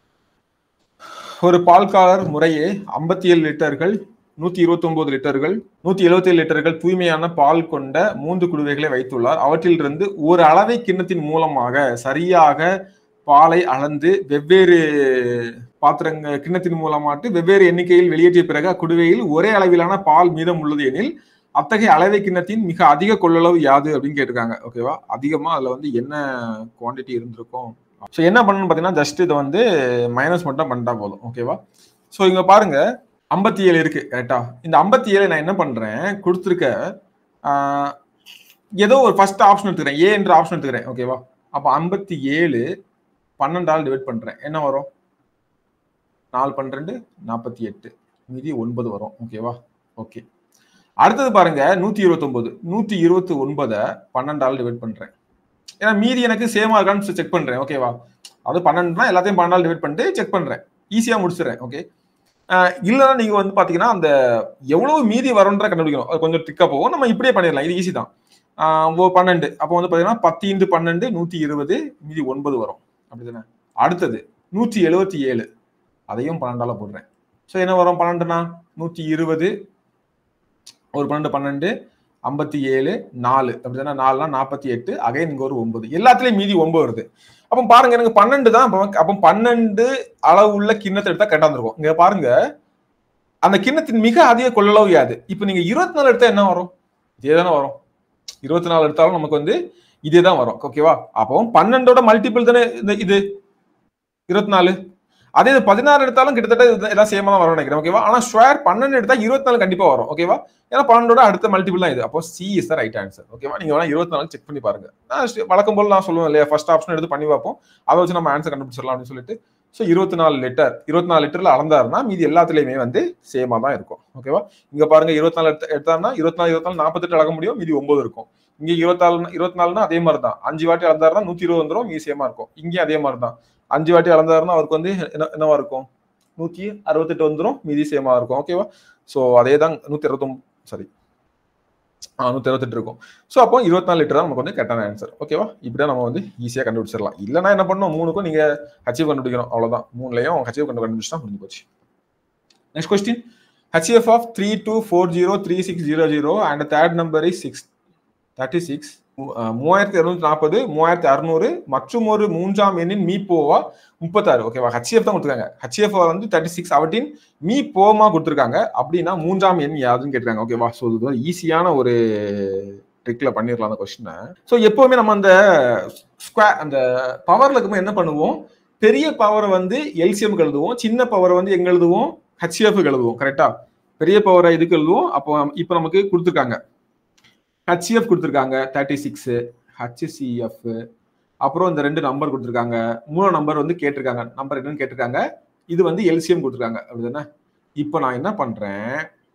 ஒரு பால்காரர் முறையே ஐம்பத்தி ஏழு லிட்டர்கள் நூத்தி இருபத்தி ஒன்பது லிட்டர்கள் நூத்தி எழுபத்தி ஏழு லிட்டர்கள் தூய்மையான பால் கொண்ட மூன்று குடுவைகளை வைத்துள்ளார் அவற்றிலிருந்து ஒரு அளவை கிண்ணத்தின் மூலமாக சரியாக பாலை அளந்து வெவ்வேறு பாத்திரங்க கிண்ணத்தின் மூலமாட்டு வெவ்வேறு எண்ணிக்கையில் வெளியேற்றிய பிறகு அக்குடுவையில் ஒரே அளவிலான பால் மீதம் உள்ளது எனில் அத்தகைய அளவை கிண்ணத்தின் மிக அதிக கொள்ளளவு யாது அப்படின்னு கேட்டிருக்காங்க ஓகேவா அதிகமா அதுல வந்து என்ன குவாண்டிட்டி இருந்திருக்கும் ஸோ என்ன பண்ணணும்னு பார்த்தீங்கன்னா ஜஸ்ட் இதை வந்து மைனஸ் மட்டும் பண்ணிட்டா போதும் ஓகேவா ஸோ இங்க பாருங்க ஐம்பத்தி ஏழு இருக்கு கரெக்டா இந்த ஐம்பத்தி ஏழு நான் என்ன பண்றேன் கொடுத்துருக்க ஆஹ், ஏதோ ஒரு ஃபர்ஸ்ட் ஆப்ஷன் எடுத்துக்கிறேன் ஏ என்ற ஆப்ஷன் எடுத்துக்கிறேன் ஓகேவா அப்போ ஐம்பத்தி ஏழு பன்னெண்டால் டிவைட் பண்றேன் என்ன வரும் நாலு பன்னிரெண்டு நாற்பத்தி எட்டு மீதி ஒன்பது வரும் ஓகேவா ஓகே அடுத்தது பாருங்க நூத்தி இருபத்தொன்பது நூத்தி இருபத்தி ஒன்பதை பன்னெண்டால் டிவைட் பண்றேன் ஏன்னா மீதி எனக்கு சேமா இருக்கான்னு செக் பண்றேன் ஓகேவா அது பன்னெண்டுனா எல்லாத்தையும் பன்னெண்டால் டிவைட் பண்ணிட்டு செக் பண்றேன் ஈஸியா முடிச்சிடுறேன் ஓகே இல்லைன்னா நீங்க வந்து பாத்தீங்கன்னா அந்த எவ்வளவு மீதி வரும்ன்ற கண்டுபிடிக்கணும் அது கொஞ்சம் ட்ரிக்கா போகும் நம்ம இப்படியே பண்ணிடலாம் இது ஈஸி தான் ஆஹ் ஓ பன்னெண்டு அப்போ வந்து பாத்தீங்கன்னா பத்து இன்ட்டு பன்னெண்டு நூத்தி இருபது மீதி ஒன்பது வரும் அப்படிதானே அடுத்தது நூற்றி எழுபத்தி ஏழு அதையும் பன்னெண்டால போடுறேன் ஸோ என்ன வரும் பன்னெண்டுனா நூற்றி இருபது ஒரு பன்னெண்டு பன்னெண்டு ஐம்பத்தி ஏழு நாலு அப்படிதானே நாலுனா நாற்பத்தி எட்டு அகைன் இங்க ஒரு ஒன்பது எல்லாத்துலயும் மீதி ஒன்பது வருது அப்போ பாருங்க எனக்கு பன்னெண்டு தான் அப்போ அப்போ பன்னெண்டு அளவு உள்ள கிண்ணத்தை எடுத்தா கரெக்டா இருந்திருக்கும் இங்க பாருங்க அந்த கிண்ணத்தின் மிக அதிக கொள்ளளவு யாது இப்போ நீங்க இருபத்தி நாலு எடுத்தா என்ன வரும் இதே தானே வரும் இருபத்தி நாலு எடுத்தாலும் நமக்கு வந்து இதே தான் வரும் ஓகேவா அப்போ பன்னெண்டோட மல்டிபிள் தானே இந்த இது இருபத்தி நாலு அதே இது பதினாறு எடுத்தாலும் கிட்டத்தட்ட இது எல்லாம் சேமா தான் வரும்னு நினைக்கிறேன் ஓகேவா ஆனா ஸ்கொயர் பன்னெண்டு எடுத்தா இருபத்தி நாலு கண்டிப்பா வரும் ஓகேவா ஏன்னா பன்னெண்டோட அடுத்த மல்டிபிள் தான் இது அப்போ C is the right answer ஓகேவா நீங்க வேணா இருபத்தி நாலு செக் பண்ணி பாருங்க நான் st- வழக்கம் போல நான் சொல்லுவேன் இல்லையா ஃபர்ஸ்ட் ஆப்ஷன் எடுத்து பண்ணி பார்ப்போம் அதை வச்சு நம்ம ஆன்சர் கண்டுபிடிச்சிடலாம் அப்படின்னு சொல்லிட்டு ஸோ இருபத்தி நாலு லிட்டர் இருபத்தி நாலு லிட்டர்ல அளந்தாருன்னா மீதி எல்லாத்துலயுமே வந்து சேமா தான் இருக்கும் ஓகேவா இங்க பாருங்க இருபத்தி நாலு எடுத்து எடுத்தாருன்னா இருபத்தி நாலு இருபத்தி நாலு நாற்பத்தெட்டு அளக்க முடியும் மீதி ஒன்பது இருக்கும் இங்க இருபத்தாலு இருபத்தி நாலுனா அதே மாதிரி தான் அஞ்சு வாட்டி அளந்தாருன்னா நூத்தி இருபது வந்துடும் மீதி சேமா இருக்கும் இங்கேயும் அதே மாதிரி தான் அஞ்சு வாட்டி அளந்தாருன்னா அவருக்கு வந்து என்ன என்னவா இருக்கும் நூத்தி அறுபத்தெட்டு வந்துடும் மீதி சேமா இருக்கும் ஓகேவா ஸோ அதே தான் நூத்தி அறுபத்தொம்பது சாரி நூத்தி அறுபத்தெட்டு இருக்கும் ஸோ அப்போ இருபத்தி நாலு லிட்டர் தான் நமக்கு வந்து கரெக்டான ஆன்சர் ஓகேவா இப்படிதான் நம்ம வந்து ஈஸியா கண்டுபிடிச்சிடலாம் இல்லைன்னா என்ன பண்ணணும் மூணுக்கும் நீங்க ஹச்சிவ் கண்டுபிடிக்கணும் அவ்வளவுதான் மூணுலையும் ஹச்சிவ் கண்டு கண்டுபிடிச்சா முடிஞ்சு போச்சு next question HCF of three two four zero three six zero zero and third number is six thirty six மூவாயிரத்தி இருநூத்தி நாற்பது மூவாயிரத்தி அறுநூறு மற்றும் ஒரு மூன்றாம் எண்ணின் மீப்போவா முப்பத்தாறு ஓகேவா ஹச்சிஎஃப் தான் கொடுத்துருக்காங்க ஹச்சிஎஃப் வந்து தேர்ட்டி சிக்ஸ் அவற்றின் மீ போமா கொடுத்துருக்காங்க அப்படின்னா மூன்றாம் எண் யாருன்னு கேட்டிருக்காங்க ஓகேவா ஸோ இது ஈஸியான ஒரு ட்ரிக்ல பண்ணிடலாம் அந்த கொஸ்டினை ஸோ எப்பவுமே நம்ம அந்த ஸ்கொயர் அந்த பவர்ல இருக்கும்போது என்ன பண்ணுவோம் பெரிய பவரை வந்து எல்சிஎம் எழுதுவோம் சின்ன பவரை வந்து எங்க எழுதுவோம் ஹச்சிஎஃப் எழுதுவோம் கரெக்டா பெரிய பவரை இதுக்கு எழுதுவோம் அப்போ இப்போ நமக்கு கொடுத்துருக்காங்க ஹச்சிஎஃப் கொடுத்துருக்காங்க தேர்ட்டி சிக்ஸு ஹச்சிசிஎஃப் அப்புறம் இந்த ரெண்டு நம்பர் கொடுத்துருக்காங்க மூணு நம்பர் வந்து கேட்டிருக்காங்க நம்பர் என்னன்னு கேட்டிருக்காங்க இது வந்து எல்சிஎம் கொடுத்துருக்காங்க அப்படிதானே இப்போ நான் என்ன பண்றேன்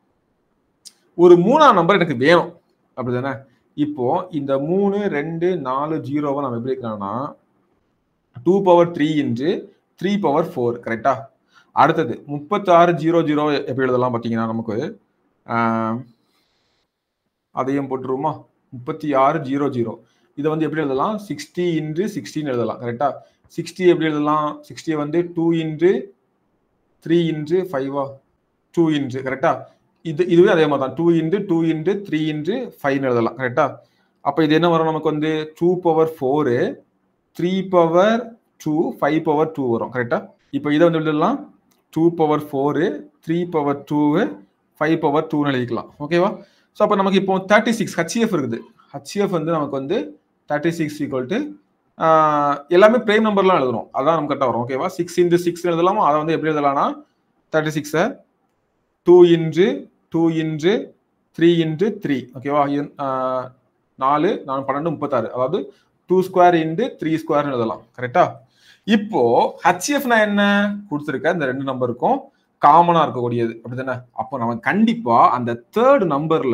ஒரு மூணாம் நம்பர் எனக்கு வேணும் அப்படிதானே இப்போ இந்த மூணு ரெண்டு நாலு ஜீரோவை நம்ம எப்படி இருக்கலாம்னா two power three into three power four கரெக்டா அடுத்தது முப்பத்தாறு ஜீரோ ஜீரோ எப்படி எழுதலாம் பார்த்தீங்கன்னா நமக்கு ஆஹ், அதையும் போட்டுருவோமா முப்பத்தி ஆறு ஜீரோ ஜீரோ இதை வந்து எப்படி எழுதலாம் சிக்ஸ்டி இன்ட்டு சிக்ஸ்டின்னு எழுதலாம் கரெக்டா சிக்ஸ்டி எப்படி எழுதலாம் சிக்ஸ்டி வந்து டூ இன்ட்டு த்ரீ இன்ட்டு ஃபைவா டூ இன்ட்டு கரெக்டா இது இதுவே அதே மாதிரி தான் two into two into three into ஃபைவ்னு எழுதலாம் கரெக்டா அப்போ இது என்ன வரும் நமக்கு வந்து two power four three power two five power two வரும் கரெக்டா இப்போ இதை வந்து எழுதலாம் two power four three power டூவு ஃபைவ் பவர் டூன்னு எழுதிக்கலாம் ஓகேவா ஸோ அப்போ நமக்கு இப்போ தேர்ட்டி சிக்ஸ் ஹச்சிஎஃப் இருக்குது ஹச்சிஎஃப் வந்து நமக்கு வந்து தேர்ட்டி சிக்ஸ் ஈக்குவல் டு எல்லாமே ப்ரைம் நம்பர்லாம் எழுதணும் அதான் நமக்கு கரெக்டாக வரும் ஓகேவா சிக்ஸ் இன்ட்டு சிக்ஸ் எழுதலாமா அதை வந்து எப்படி எழுதலாம்னா தேர்ட்டி சிக்ஸை two into two into three into three ஓகேவா இன்- ஆஹ், நாலு நாலு பன்னெண்டு முப்பத்தாறு அதாவது டூ ஸ்கொயர் இன்ட்டு த்ரீ ஸ்கொயர்னு எழுதலாம் கரெக்டா இப்போ ஹச்சிஎஃப்னா என்ன கொடுத்துருக்க இந்த ரெண்டு நம்பருக்கும் காமனா இருக்கக்கூடியது அப்படிதானே அப்போ நம்ம கண்டிப்பா அந்த தேர்ட் நம்பர்ல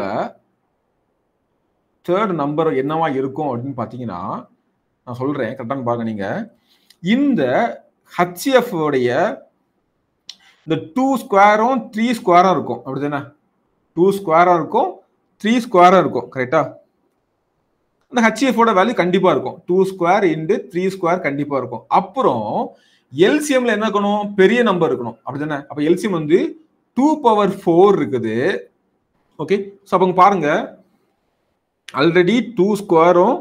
தேர்ட் நம்பர் என்னவா இருக்கும் அப்படின்னு பாத்தீங்கன்னா நான் சொல்றேன் கரெக்டாக பாருங்க நீங்க இந்த ஹச்சிஎஃப் உடைய இந்த டூ ஸ்கொயரும் த்ரீ ஸ்கொயரும் இருக்கும் அப்படிதானே டூ ஸ்கொயரும் இருக்கும் த்ரீ ஸ்கொயரும் இருக்கும் கரெக்டா அந்த ஹெச்எஃபோட வேல்யூ கண்டிப்பா இருக்கும் two square into three square கண்டிப்பா இருக்கும் அப்புறம் எல்சிஎம்ல என்ன இருக்கணும் பெரிய நம்பர் இருக்கணும் அப்படிதானே அப்ப எல்சிஎம் வந்து டூ பவர் ஃபோர் இருக்குது ஓகே ஸோ அப்போ பாருங்க ஆல்ரெடி டூ ஸ்கொயரும்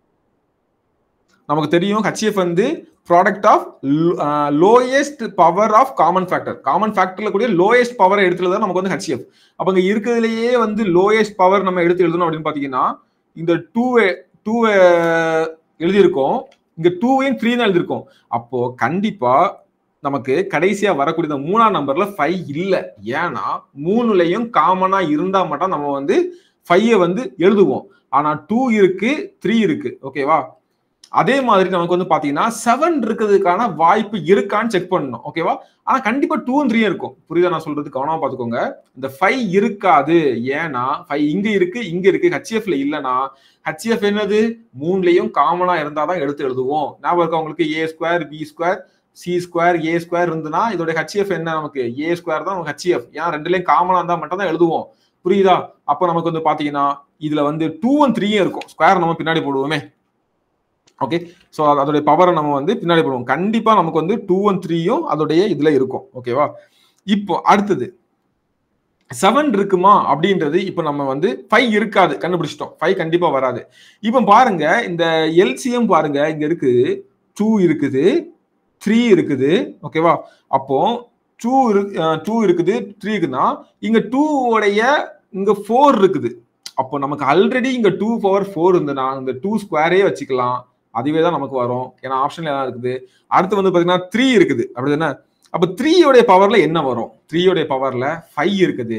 நமக்கு தெரியும் ஹெச்எஃப் வந்து product of lowest power of common factor common ஃபேக்டர்ல கூடிய லோயஸ்ட் பவரை எடுத்துறது தான் நமக்கு வந்து ஹெச்எஃப் அப்போ இங்க இருக்கிறதுலயே வந்து லோயஸ்ட் பவர் நம்ம எடுத்து எழுதணும் அப்படின்னு பாத்தீங்கன்னா இந்த டூ டூ எழுதியிருக்கோம் இங்க டூவையும் த்ரீன்னு எழுதியிருக்கோம் அப்போ கண்டிப்பா நமக்கு கடைசியா வரக்கூடிய இந்த மூணாம் நம்பர்ல ஃபைவ் இல்ல ஏன்னா மூணுலையும் காமனா இருந்தா மட்டும் நம்ம வந்து ஃபைவ் வந்து எழுதுவோம் ஆனா டூ இருக்கு த்ரீ இருக்கு ஓகேவா அதே மாதிரி நமக்கு வந்து பாத்தீங்கன்னா செவன் இருக்கிறதுக்கான வாய்ப்பு இருக்கான்னு செக் பண்ணணும் ஓகேவா ஆனா கண்டிப்பா டூ த்ரீ இருக்கும் புரியுதா நான் சொல்றது கவனமா பாத்துக்கோங்க இந்த ஃபைவ் இருக்காது ஏன்னா ஃபைவ் இங்க இருக்கு இங்க இருக்கு ஹெச்எஃப்ல இல்லைன்னா ஹெச்எஃப் என்னது மூணுலயும் காமனா இருந்தாதான் எடுத்து எழுதுவோம் ஞாபகம் இருக்கா உங்களுக்கு A square B square C square A square இருந்துன்னா இதோட ஹெச்எஃப் என்ன நமக்கு ஏ ஸ்கொயர் தான் நமக்கு ஹெச்எஃப் ஏன் ரெண்டுலயும் காமனா இருந்தா மட்டும் தான் எழுதுவோம் புரியுதா அப்போ நமக்கு வந்து பாத்தீங்கன்னா இதுல வந்து டூ அண்ட் த்ரீயும் இருக்கும் ஸ்கொயர் நம்ம பின்னாடி போடுவோமே ஓகே ஸோ அதோடைய பவரை நம்ம வந்து பின்னாடி போடுவோம் கண்டிப்பா நமக்கு வந்து டூ அண்ட் த்ரீயும் அதோடைய இதுல இருக்கும் ஓகேவா இப்போ அடுத்தது செவன் இருக்குமா அப்படின்றது இப்போ நம்ம வந்து ஃபைவ் இருக்காது கண்டுபிடிச்சிட்டோம் ஃபைவ் கண்டிப்பா வராது இப்போ பாருங்க இந்த எல்சிஎம் பாருங்க இங்க இருக்கு டூ இருக்குது த்ரீ இருக்குது ஓகேவா அப்போ டூ டூ இருக்குது த்ரீ இருக்குன்னா இங்க டூ உடைய இங்க ஃபோர் இருக்குது அப்போ நமக்கு ஆல்ரெடி இங்க டூ பவர் ஃபோர் இருந்ததுன்னா இந்த டூ ஸ்கொயரே வச்சுக்கலாம் அதுவே தான் நமக்கு வரும் ஏன்னா ஆப்ஷன்ல எல்லாம் இருக்குது அடுத்து வந்து பாத்தீங்கன்னா த்ரீ இருக்குது அப்படி தானே அப்ப த்ரீயோடைய பவர்ல என்ன வரும் த்ரீயோடைய பவர்ல ஃபைவ் இருக்குது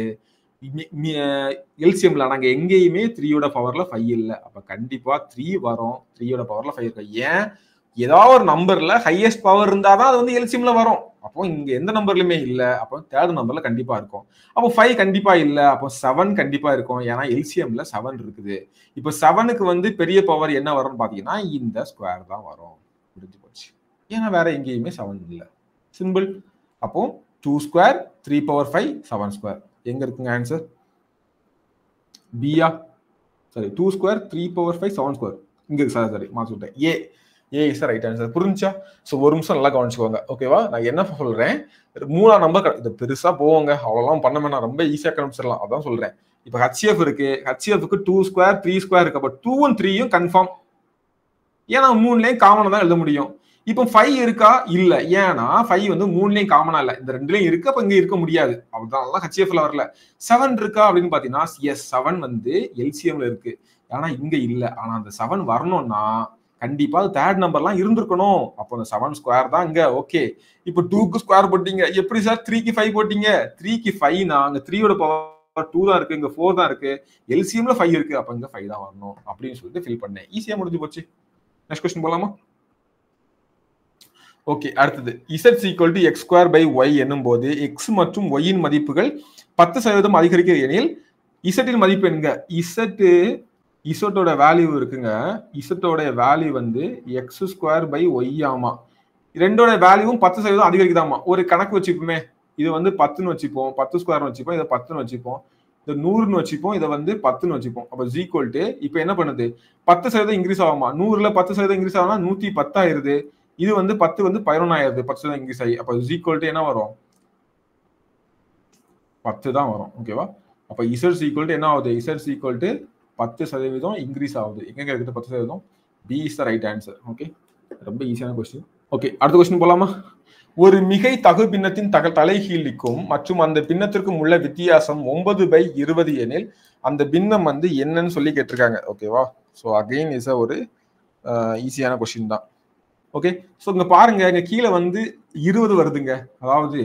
எல்சிஎம்ல நாங்க எங்கேயுமே த்ரீயோட பவர்ல ஃபைவ் இல்லை அப்ப கண்டிப்பா த்ரீ வரும் த்ரீயோட பவர்ல ஃபைவ் இருக்கு ஏன் ஏதாவது ஒரு நம்பர்ல ஹையஸ்ட் பவர் இருந்தாதான் அது வந்து எல்சிஎம்ல வரும் அப்போ இங்க எந்த நம்பர்லயுமே இல்ல அப்போ தேர்ட் நம்பர்ல கண்டிப்பா இருக்கும் அப்போ ஃபைவ் கண்டிப்பா இல்ல அப்போ செவன் கண்டிப்பா இருக்கும் ஏன்னா எல்சிஎம்ல செவன் இருக்குது இப்போ செவனுக்கு வந்து பெரிய பவர் என்ன வரும்னு பாத்தீங்கன்னா இந்த ஸ்கொயர் தான் வரும் முடிஞ்சு போச்சு ஏன்னா வேற எங்கேயுமே செவன் இல்லை சிம்பிள் அப்போ two square three power five seven square எங்க இருக்குங்க ஆன்சர் பியா sorry two square three power five seven square இங்க இருக்கு சார் சாரி மாற்றி விட்டேன் A A is right answer புரிஞ்சா ஸோ ஒரு நிமிஷம் நல்லா கவனிச்சுக்கோங்க ஓகேவா நான் என்ன சொல்றேன் மூணாம் நம்பர் இது பெருசா போவோங்க அவ்வளோலாம் பண்ண வேணாம் ரொம்ப ஈஸியாக கண்டுபிடிச்சிடலாம் அதான் சொல்றேன் இப்போ ஹச்சிஎஃப் இருக்கு ஹச்சிஎஃப்க்கு டூ ஸ்கொயர் த்ரீ ஸ்கொயர் இருக்கு அப்போ டூ அண்ட் த்ரீயும் கன்ஃபார்ம் ஏன்னா மூணுலேயும் காமனாக தான் எழுத முடியும் இப்போ ஃபைவ் இருக்கா இல்ல ஏன்னா ஃபைவ் வந்து மூணுலயும் காமனா இல்ல இந்த ரெண்டுலயும் இருக்கு அப்ப இங்க இருக்க முடியாது அப்படிதான் ஹெச்எஃப்ல வரல செவன் இருக்கா அப்படின்னு பாத்தீங்கன்னா எஸ் செவன் வந்து எல்சிஎம்ல இருக்கு ஆனா இங்க இல்ல ஆனா அந்த செவன் வரணும்னா கண்டிப்பா தேர்ட் நம்பர்லாம் இருந்திருக்கணும் அப்போ அந்த செவன் ஸ்கொயர் தான் இங்க ஓகே இப்போ டூக்கு ஸ்கொயர் போட்டீங்க எப்படி சார் த்ரீக்கு ஃபைவ் போட்டீங்க த்ரீக்கு ஃபைவ்னா அங்க த்ரீயோட பவர் டூ தான் இருக்கு இங்க ஃபோர் தான் இருக்கு எல்சிஎம்ல ஃபைவ் இருக்கு அப்ப இங்க ஃபைவ் தான் வரணும் அப்படின்னு சொல்லிட்டு ஃபில் பண்ணேன் ஈஸியா முடிஞ்சு போச்சு நெக்ஸ்ட் கொஸ்டின் போலாமா ஓகே அடுத்தது Z equal to x square by y என்னும் போது எக்ஸ் மற்றும் ஒய்யின் மதிப்புகள் பத்து சதவீதம் அதிகரிக்கிறது எனில் இசட்டின் மதிப்பு என்க இசட்டு இசட்டோட வேல்யூ இருக்குங்க இசட்டோட வேல்யூ வந்து எக்ஸ் ஸ்கொயர் பை ஒய் ஆமா ரெண்டோட வேல்யூவும் பத்து சதவீதம் அதிகரிக்குதாமா ஒரு கணக்கு வச்சுப்போமே இது வந்து பத்துன்னு வச்சுப்போம் பத்து ஸ்கொயர்னு வச்சுப்போம் இதை பத்துன்னு வச்சுப்போம் இதை நூறுன்னு வச்சுப்போம் இதை வந்து பத்துன்னு வச்சுப்போம் அப்போ ஜீக்வல் டு இப்போ என்ன பண்ணுது பத்து சதவீதம் இன்க்ரீஸ் ஆகுமா நூறுல பத்து சதவீதம் இன்க்ரீஸ் ஆகும்னா நூத்தி பத்தாயிருது இது வந்து பத்து வந்து பதினொன்னாயிரது பத்து சதவீதம் இன்க்ரீஸ் ஆகி அப்போ ஈக்குவல் டு என்ன வரும் பத்து தான் வரும் ஓகேவா அப்போ இசட்ஸ் ஈக்குவல் டு என்ன ஆகுது இசட்ஸ் ஈக்குவல் டு பத்து சதவீதம் இன்க்ரீஸ் ஆகுது எங்க இருக்குது பத்து சதவீதம் B is the right answer okay ரொம்ப ஈஸியான கொஸ்டின் ஓகே அடுத்த கொஸ்டின் போலாமா ஒரு மிகை தகு பின்னத்தின் தக தலைகீழிக்கும் மற்றும் அந்த பின்னத்திற்கும் உள்ள வித்தியாசம் ஒன்பது பை இருபது எனில் அந்த பின்னம் வந்து என்னன்னு சொல்லி கேட்டிருக்காங்க ஓகேவா ஸோ அகெயின் இஸ் அ ஒரு ஈஸியான கொஸ்டின் தான் ஓகே ஸோ இங்க பாருங்க இங்க கீழே வந்து இருபது வருதுங்க அதாவது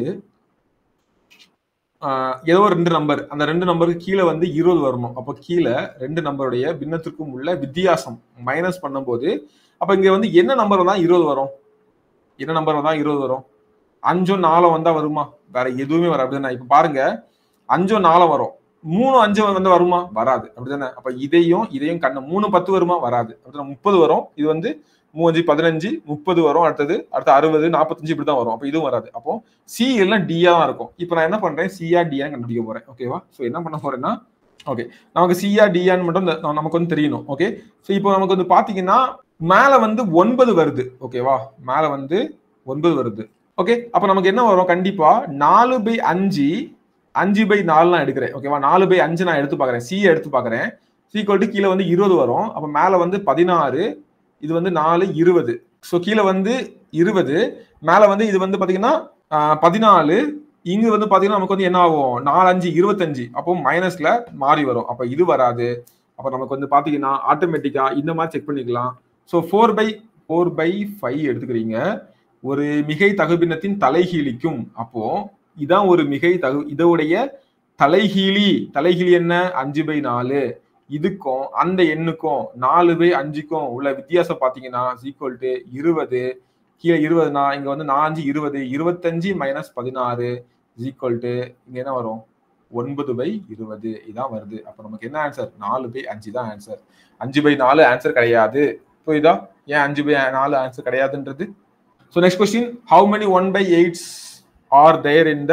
ஏதோ ரெண்டு நம்பர் அந்த ரெண்டு நம்பருக்கு கீழே வந்து இருபது வரணும் அப்போ கீழே ரெண்டு நம்பருடைய பின்னத்திற்கும் உள்ள வித்தியாசம் மைனஸ் பண்ணும்போது அப்ப இங்க வந்து என்ன நம்பர் தான் இருபது வரும் என்ன நம்பர் தான் இருபது வரும் அஞ்சும் நாலும் வந்தா வருமா வேற எதுவுமே வர அப்படிதானே இப்ப பாருங்க அஞ்சும் நாலும் வரும் மூணு அஞ்சு வந்து வருமா வராது அப்படிதானே அப்ப இதையும் இதையும் கண்ணு மூணு பத்து வருமா வராது அப்படின்னா முப்பது வரும் இது வந்து மூஞ்சு பதினஞ்சு முப்பது வரும் அடுத்தது அடுத்து அறுபது நாற்பத்தஞ்சு இப்படி தான் வரும் அப்போ இதுவும் வராது அப்போ சி எல்லாம் டியா தான் இருக்கும் இப்போ நான் என்ன பண்றேன் சியா டியா கண்டுபிடிக்க போறேன் ஓகேவா ஸோ என்ன பண்ண போறேன்னா ஓகே நமக்கு சிஆ டிஆன்னு மட்டும் இந்த- நமக்கு வந்து தெரியணும் ஓகே ஸோ இப்போ நமக்கு வந்து பாத்தீங்கன்னா மேல வந்து ஒன்பது வருது ஓகேவா மேல வந்து ஒன்பது வருது ஓகே அப்ப நமக்கு என்ன வரும் கண்டிப்பா நாலு பை அஞ்சு அஞ்சு பை நாலு நான் எடுக்கிறேன் ஓகேவா நாலு பை அஞ்சு நான் எடுத்து பார்க்கறேன் சி எடுத்து பார்க்கறேன் சீக்வல் டு கீழே வந்து இருபது வரும் அப்ப மேல வந்து பதினாறு இது வந்து நாலு இருபது ஸோ கீழே வந்து இருபது மேல வந்து இது வந்து பாத்தீங்கன்னா ஆஹ், பதினாலு இங்க வந்து பாத்தீங்கன்னா நமக்கு வந்து என்ன ஆகும் நாலு அஞ்சு இருபத்தஞ்சு அப்போ மைனஸ்ல மாறி வரும் அப்ப இது வராது அப்ப நமக்கு வந்து பாத்தீங்கன்னா ஆட்டோமேட்டிக்கா இந்த மாதிரி செக் பண்ணிக்கலாம் so four by four by five எடுத்துக்கிறீங்க ஒரு மிகை தகுபின்னத்தின் தலைகீழிக்கும் அப்போ இதான் ஒரு மிகை தகு இதோடைய தலைகீழி தலைகீழி என்ன அஞ்சு பை நாலு இதுக்கும் அந்த எண்ணுக்கும் நாலு பை அஞ்சுக்கும் உள்ள வித்தியாசம் பாத்தீங்கன்னா ஈக்குவல் டு இருபது கீழே இருபதுனா இங்க வந்து நாலஞ்சு இருபது இருபத்தஞ்சு மைனஸ் பதினாறு ஈக்குவல் டு இங்க என்ன வரும் ஒன்பது பை இருபது இதான் வருது அப்ப நமக்கு என்ன ஆன்சர் நாலு பை அஞ்சு தான் ஆன்சர் அஞ்சு பை நாலு ஆன்சர் கிடையாது புரியுதா ஏன் அஞ்சு பை நாலு ஆன்சர் கிடையாதுன்றது so next question how many one by eights are there in the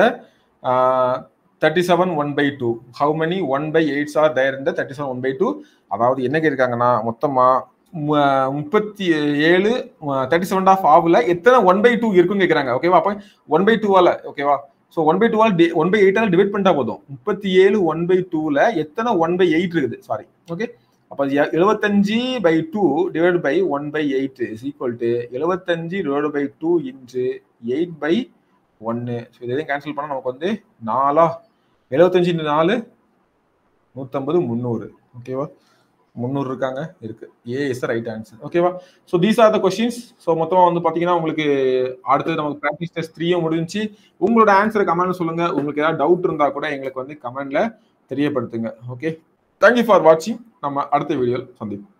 thirty seven one by two how many one by eights are there in the thirty seven one by two அதாவது என்ன கேட்காங்கன்னா மொத்தமா மு- முப்பத்தி ஏழு தேர்ட்டி செவன் ஆஃப் ஆஃப்ல எத்தனை ஒன் பை டூ இருக்குன்னு கேட்குறாங்க ஓகேவா அப்போ ஒன் பை டூவால ஓகேவா ஸோ ஒன் பை டூவால் ஒன் பை எயிட்டால் டிவைட் பண்ணிட்டா போதும் முப்பத்தி ஏழு ஒன் பை டூல எத்தனை ஒன் பை எயிட் இருக்குது சாரி ஓகே அப்போ எழுபத்தஞ்சு by two divide by one by eight is equal to எழுபத்தஞ்சு divide by two into eight by ஒன்று ஸோ இதையும் கேன்சல் பண்ணால் நமக்கு வந்து நாலா எழுபத்தஞ்சு இன்ட்டு நாலு நூற்றம்பது முந்நூறு ஓகேவா முந்நூறு இருக்காங்க இருக்கு ஏ இஸ் ரைட் ஆன்சர் ஓகேவா so these are the questions so மொத்தமாக வந்து பார்த்தீங்கன்னா உங்களுக்கு அடுத்தது நமக்கு ப்ராக்டிஸ் டெஸ்ட் த்ரீயும் முடிஞ்சுச்சு உங்களோட ஆன்சரை கமெண்ட் சொல்லுங்க உங்களுக்கு ஏதாவது டவுட் இருந்தா கூட எங்களுக்கு வந்து கமெண்ட்ல தெரியப்படுத்துங்க ஓகே தேங்க்யூ ஃபார் வாட்சிங் நம்ம அடுத்த வீடியோவில் சந்திப்போம்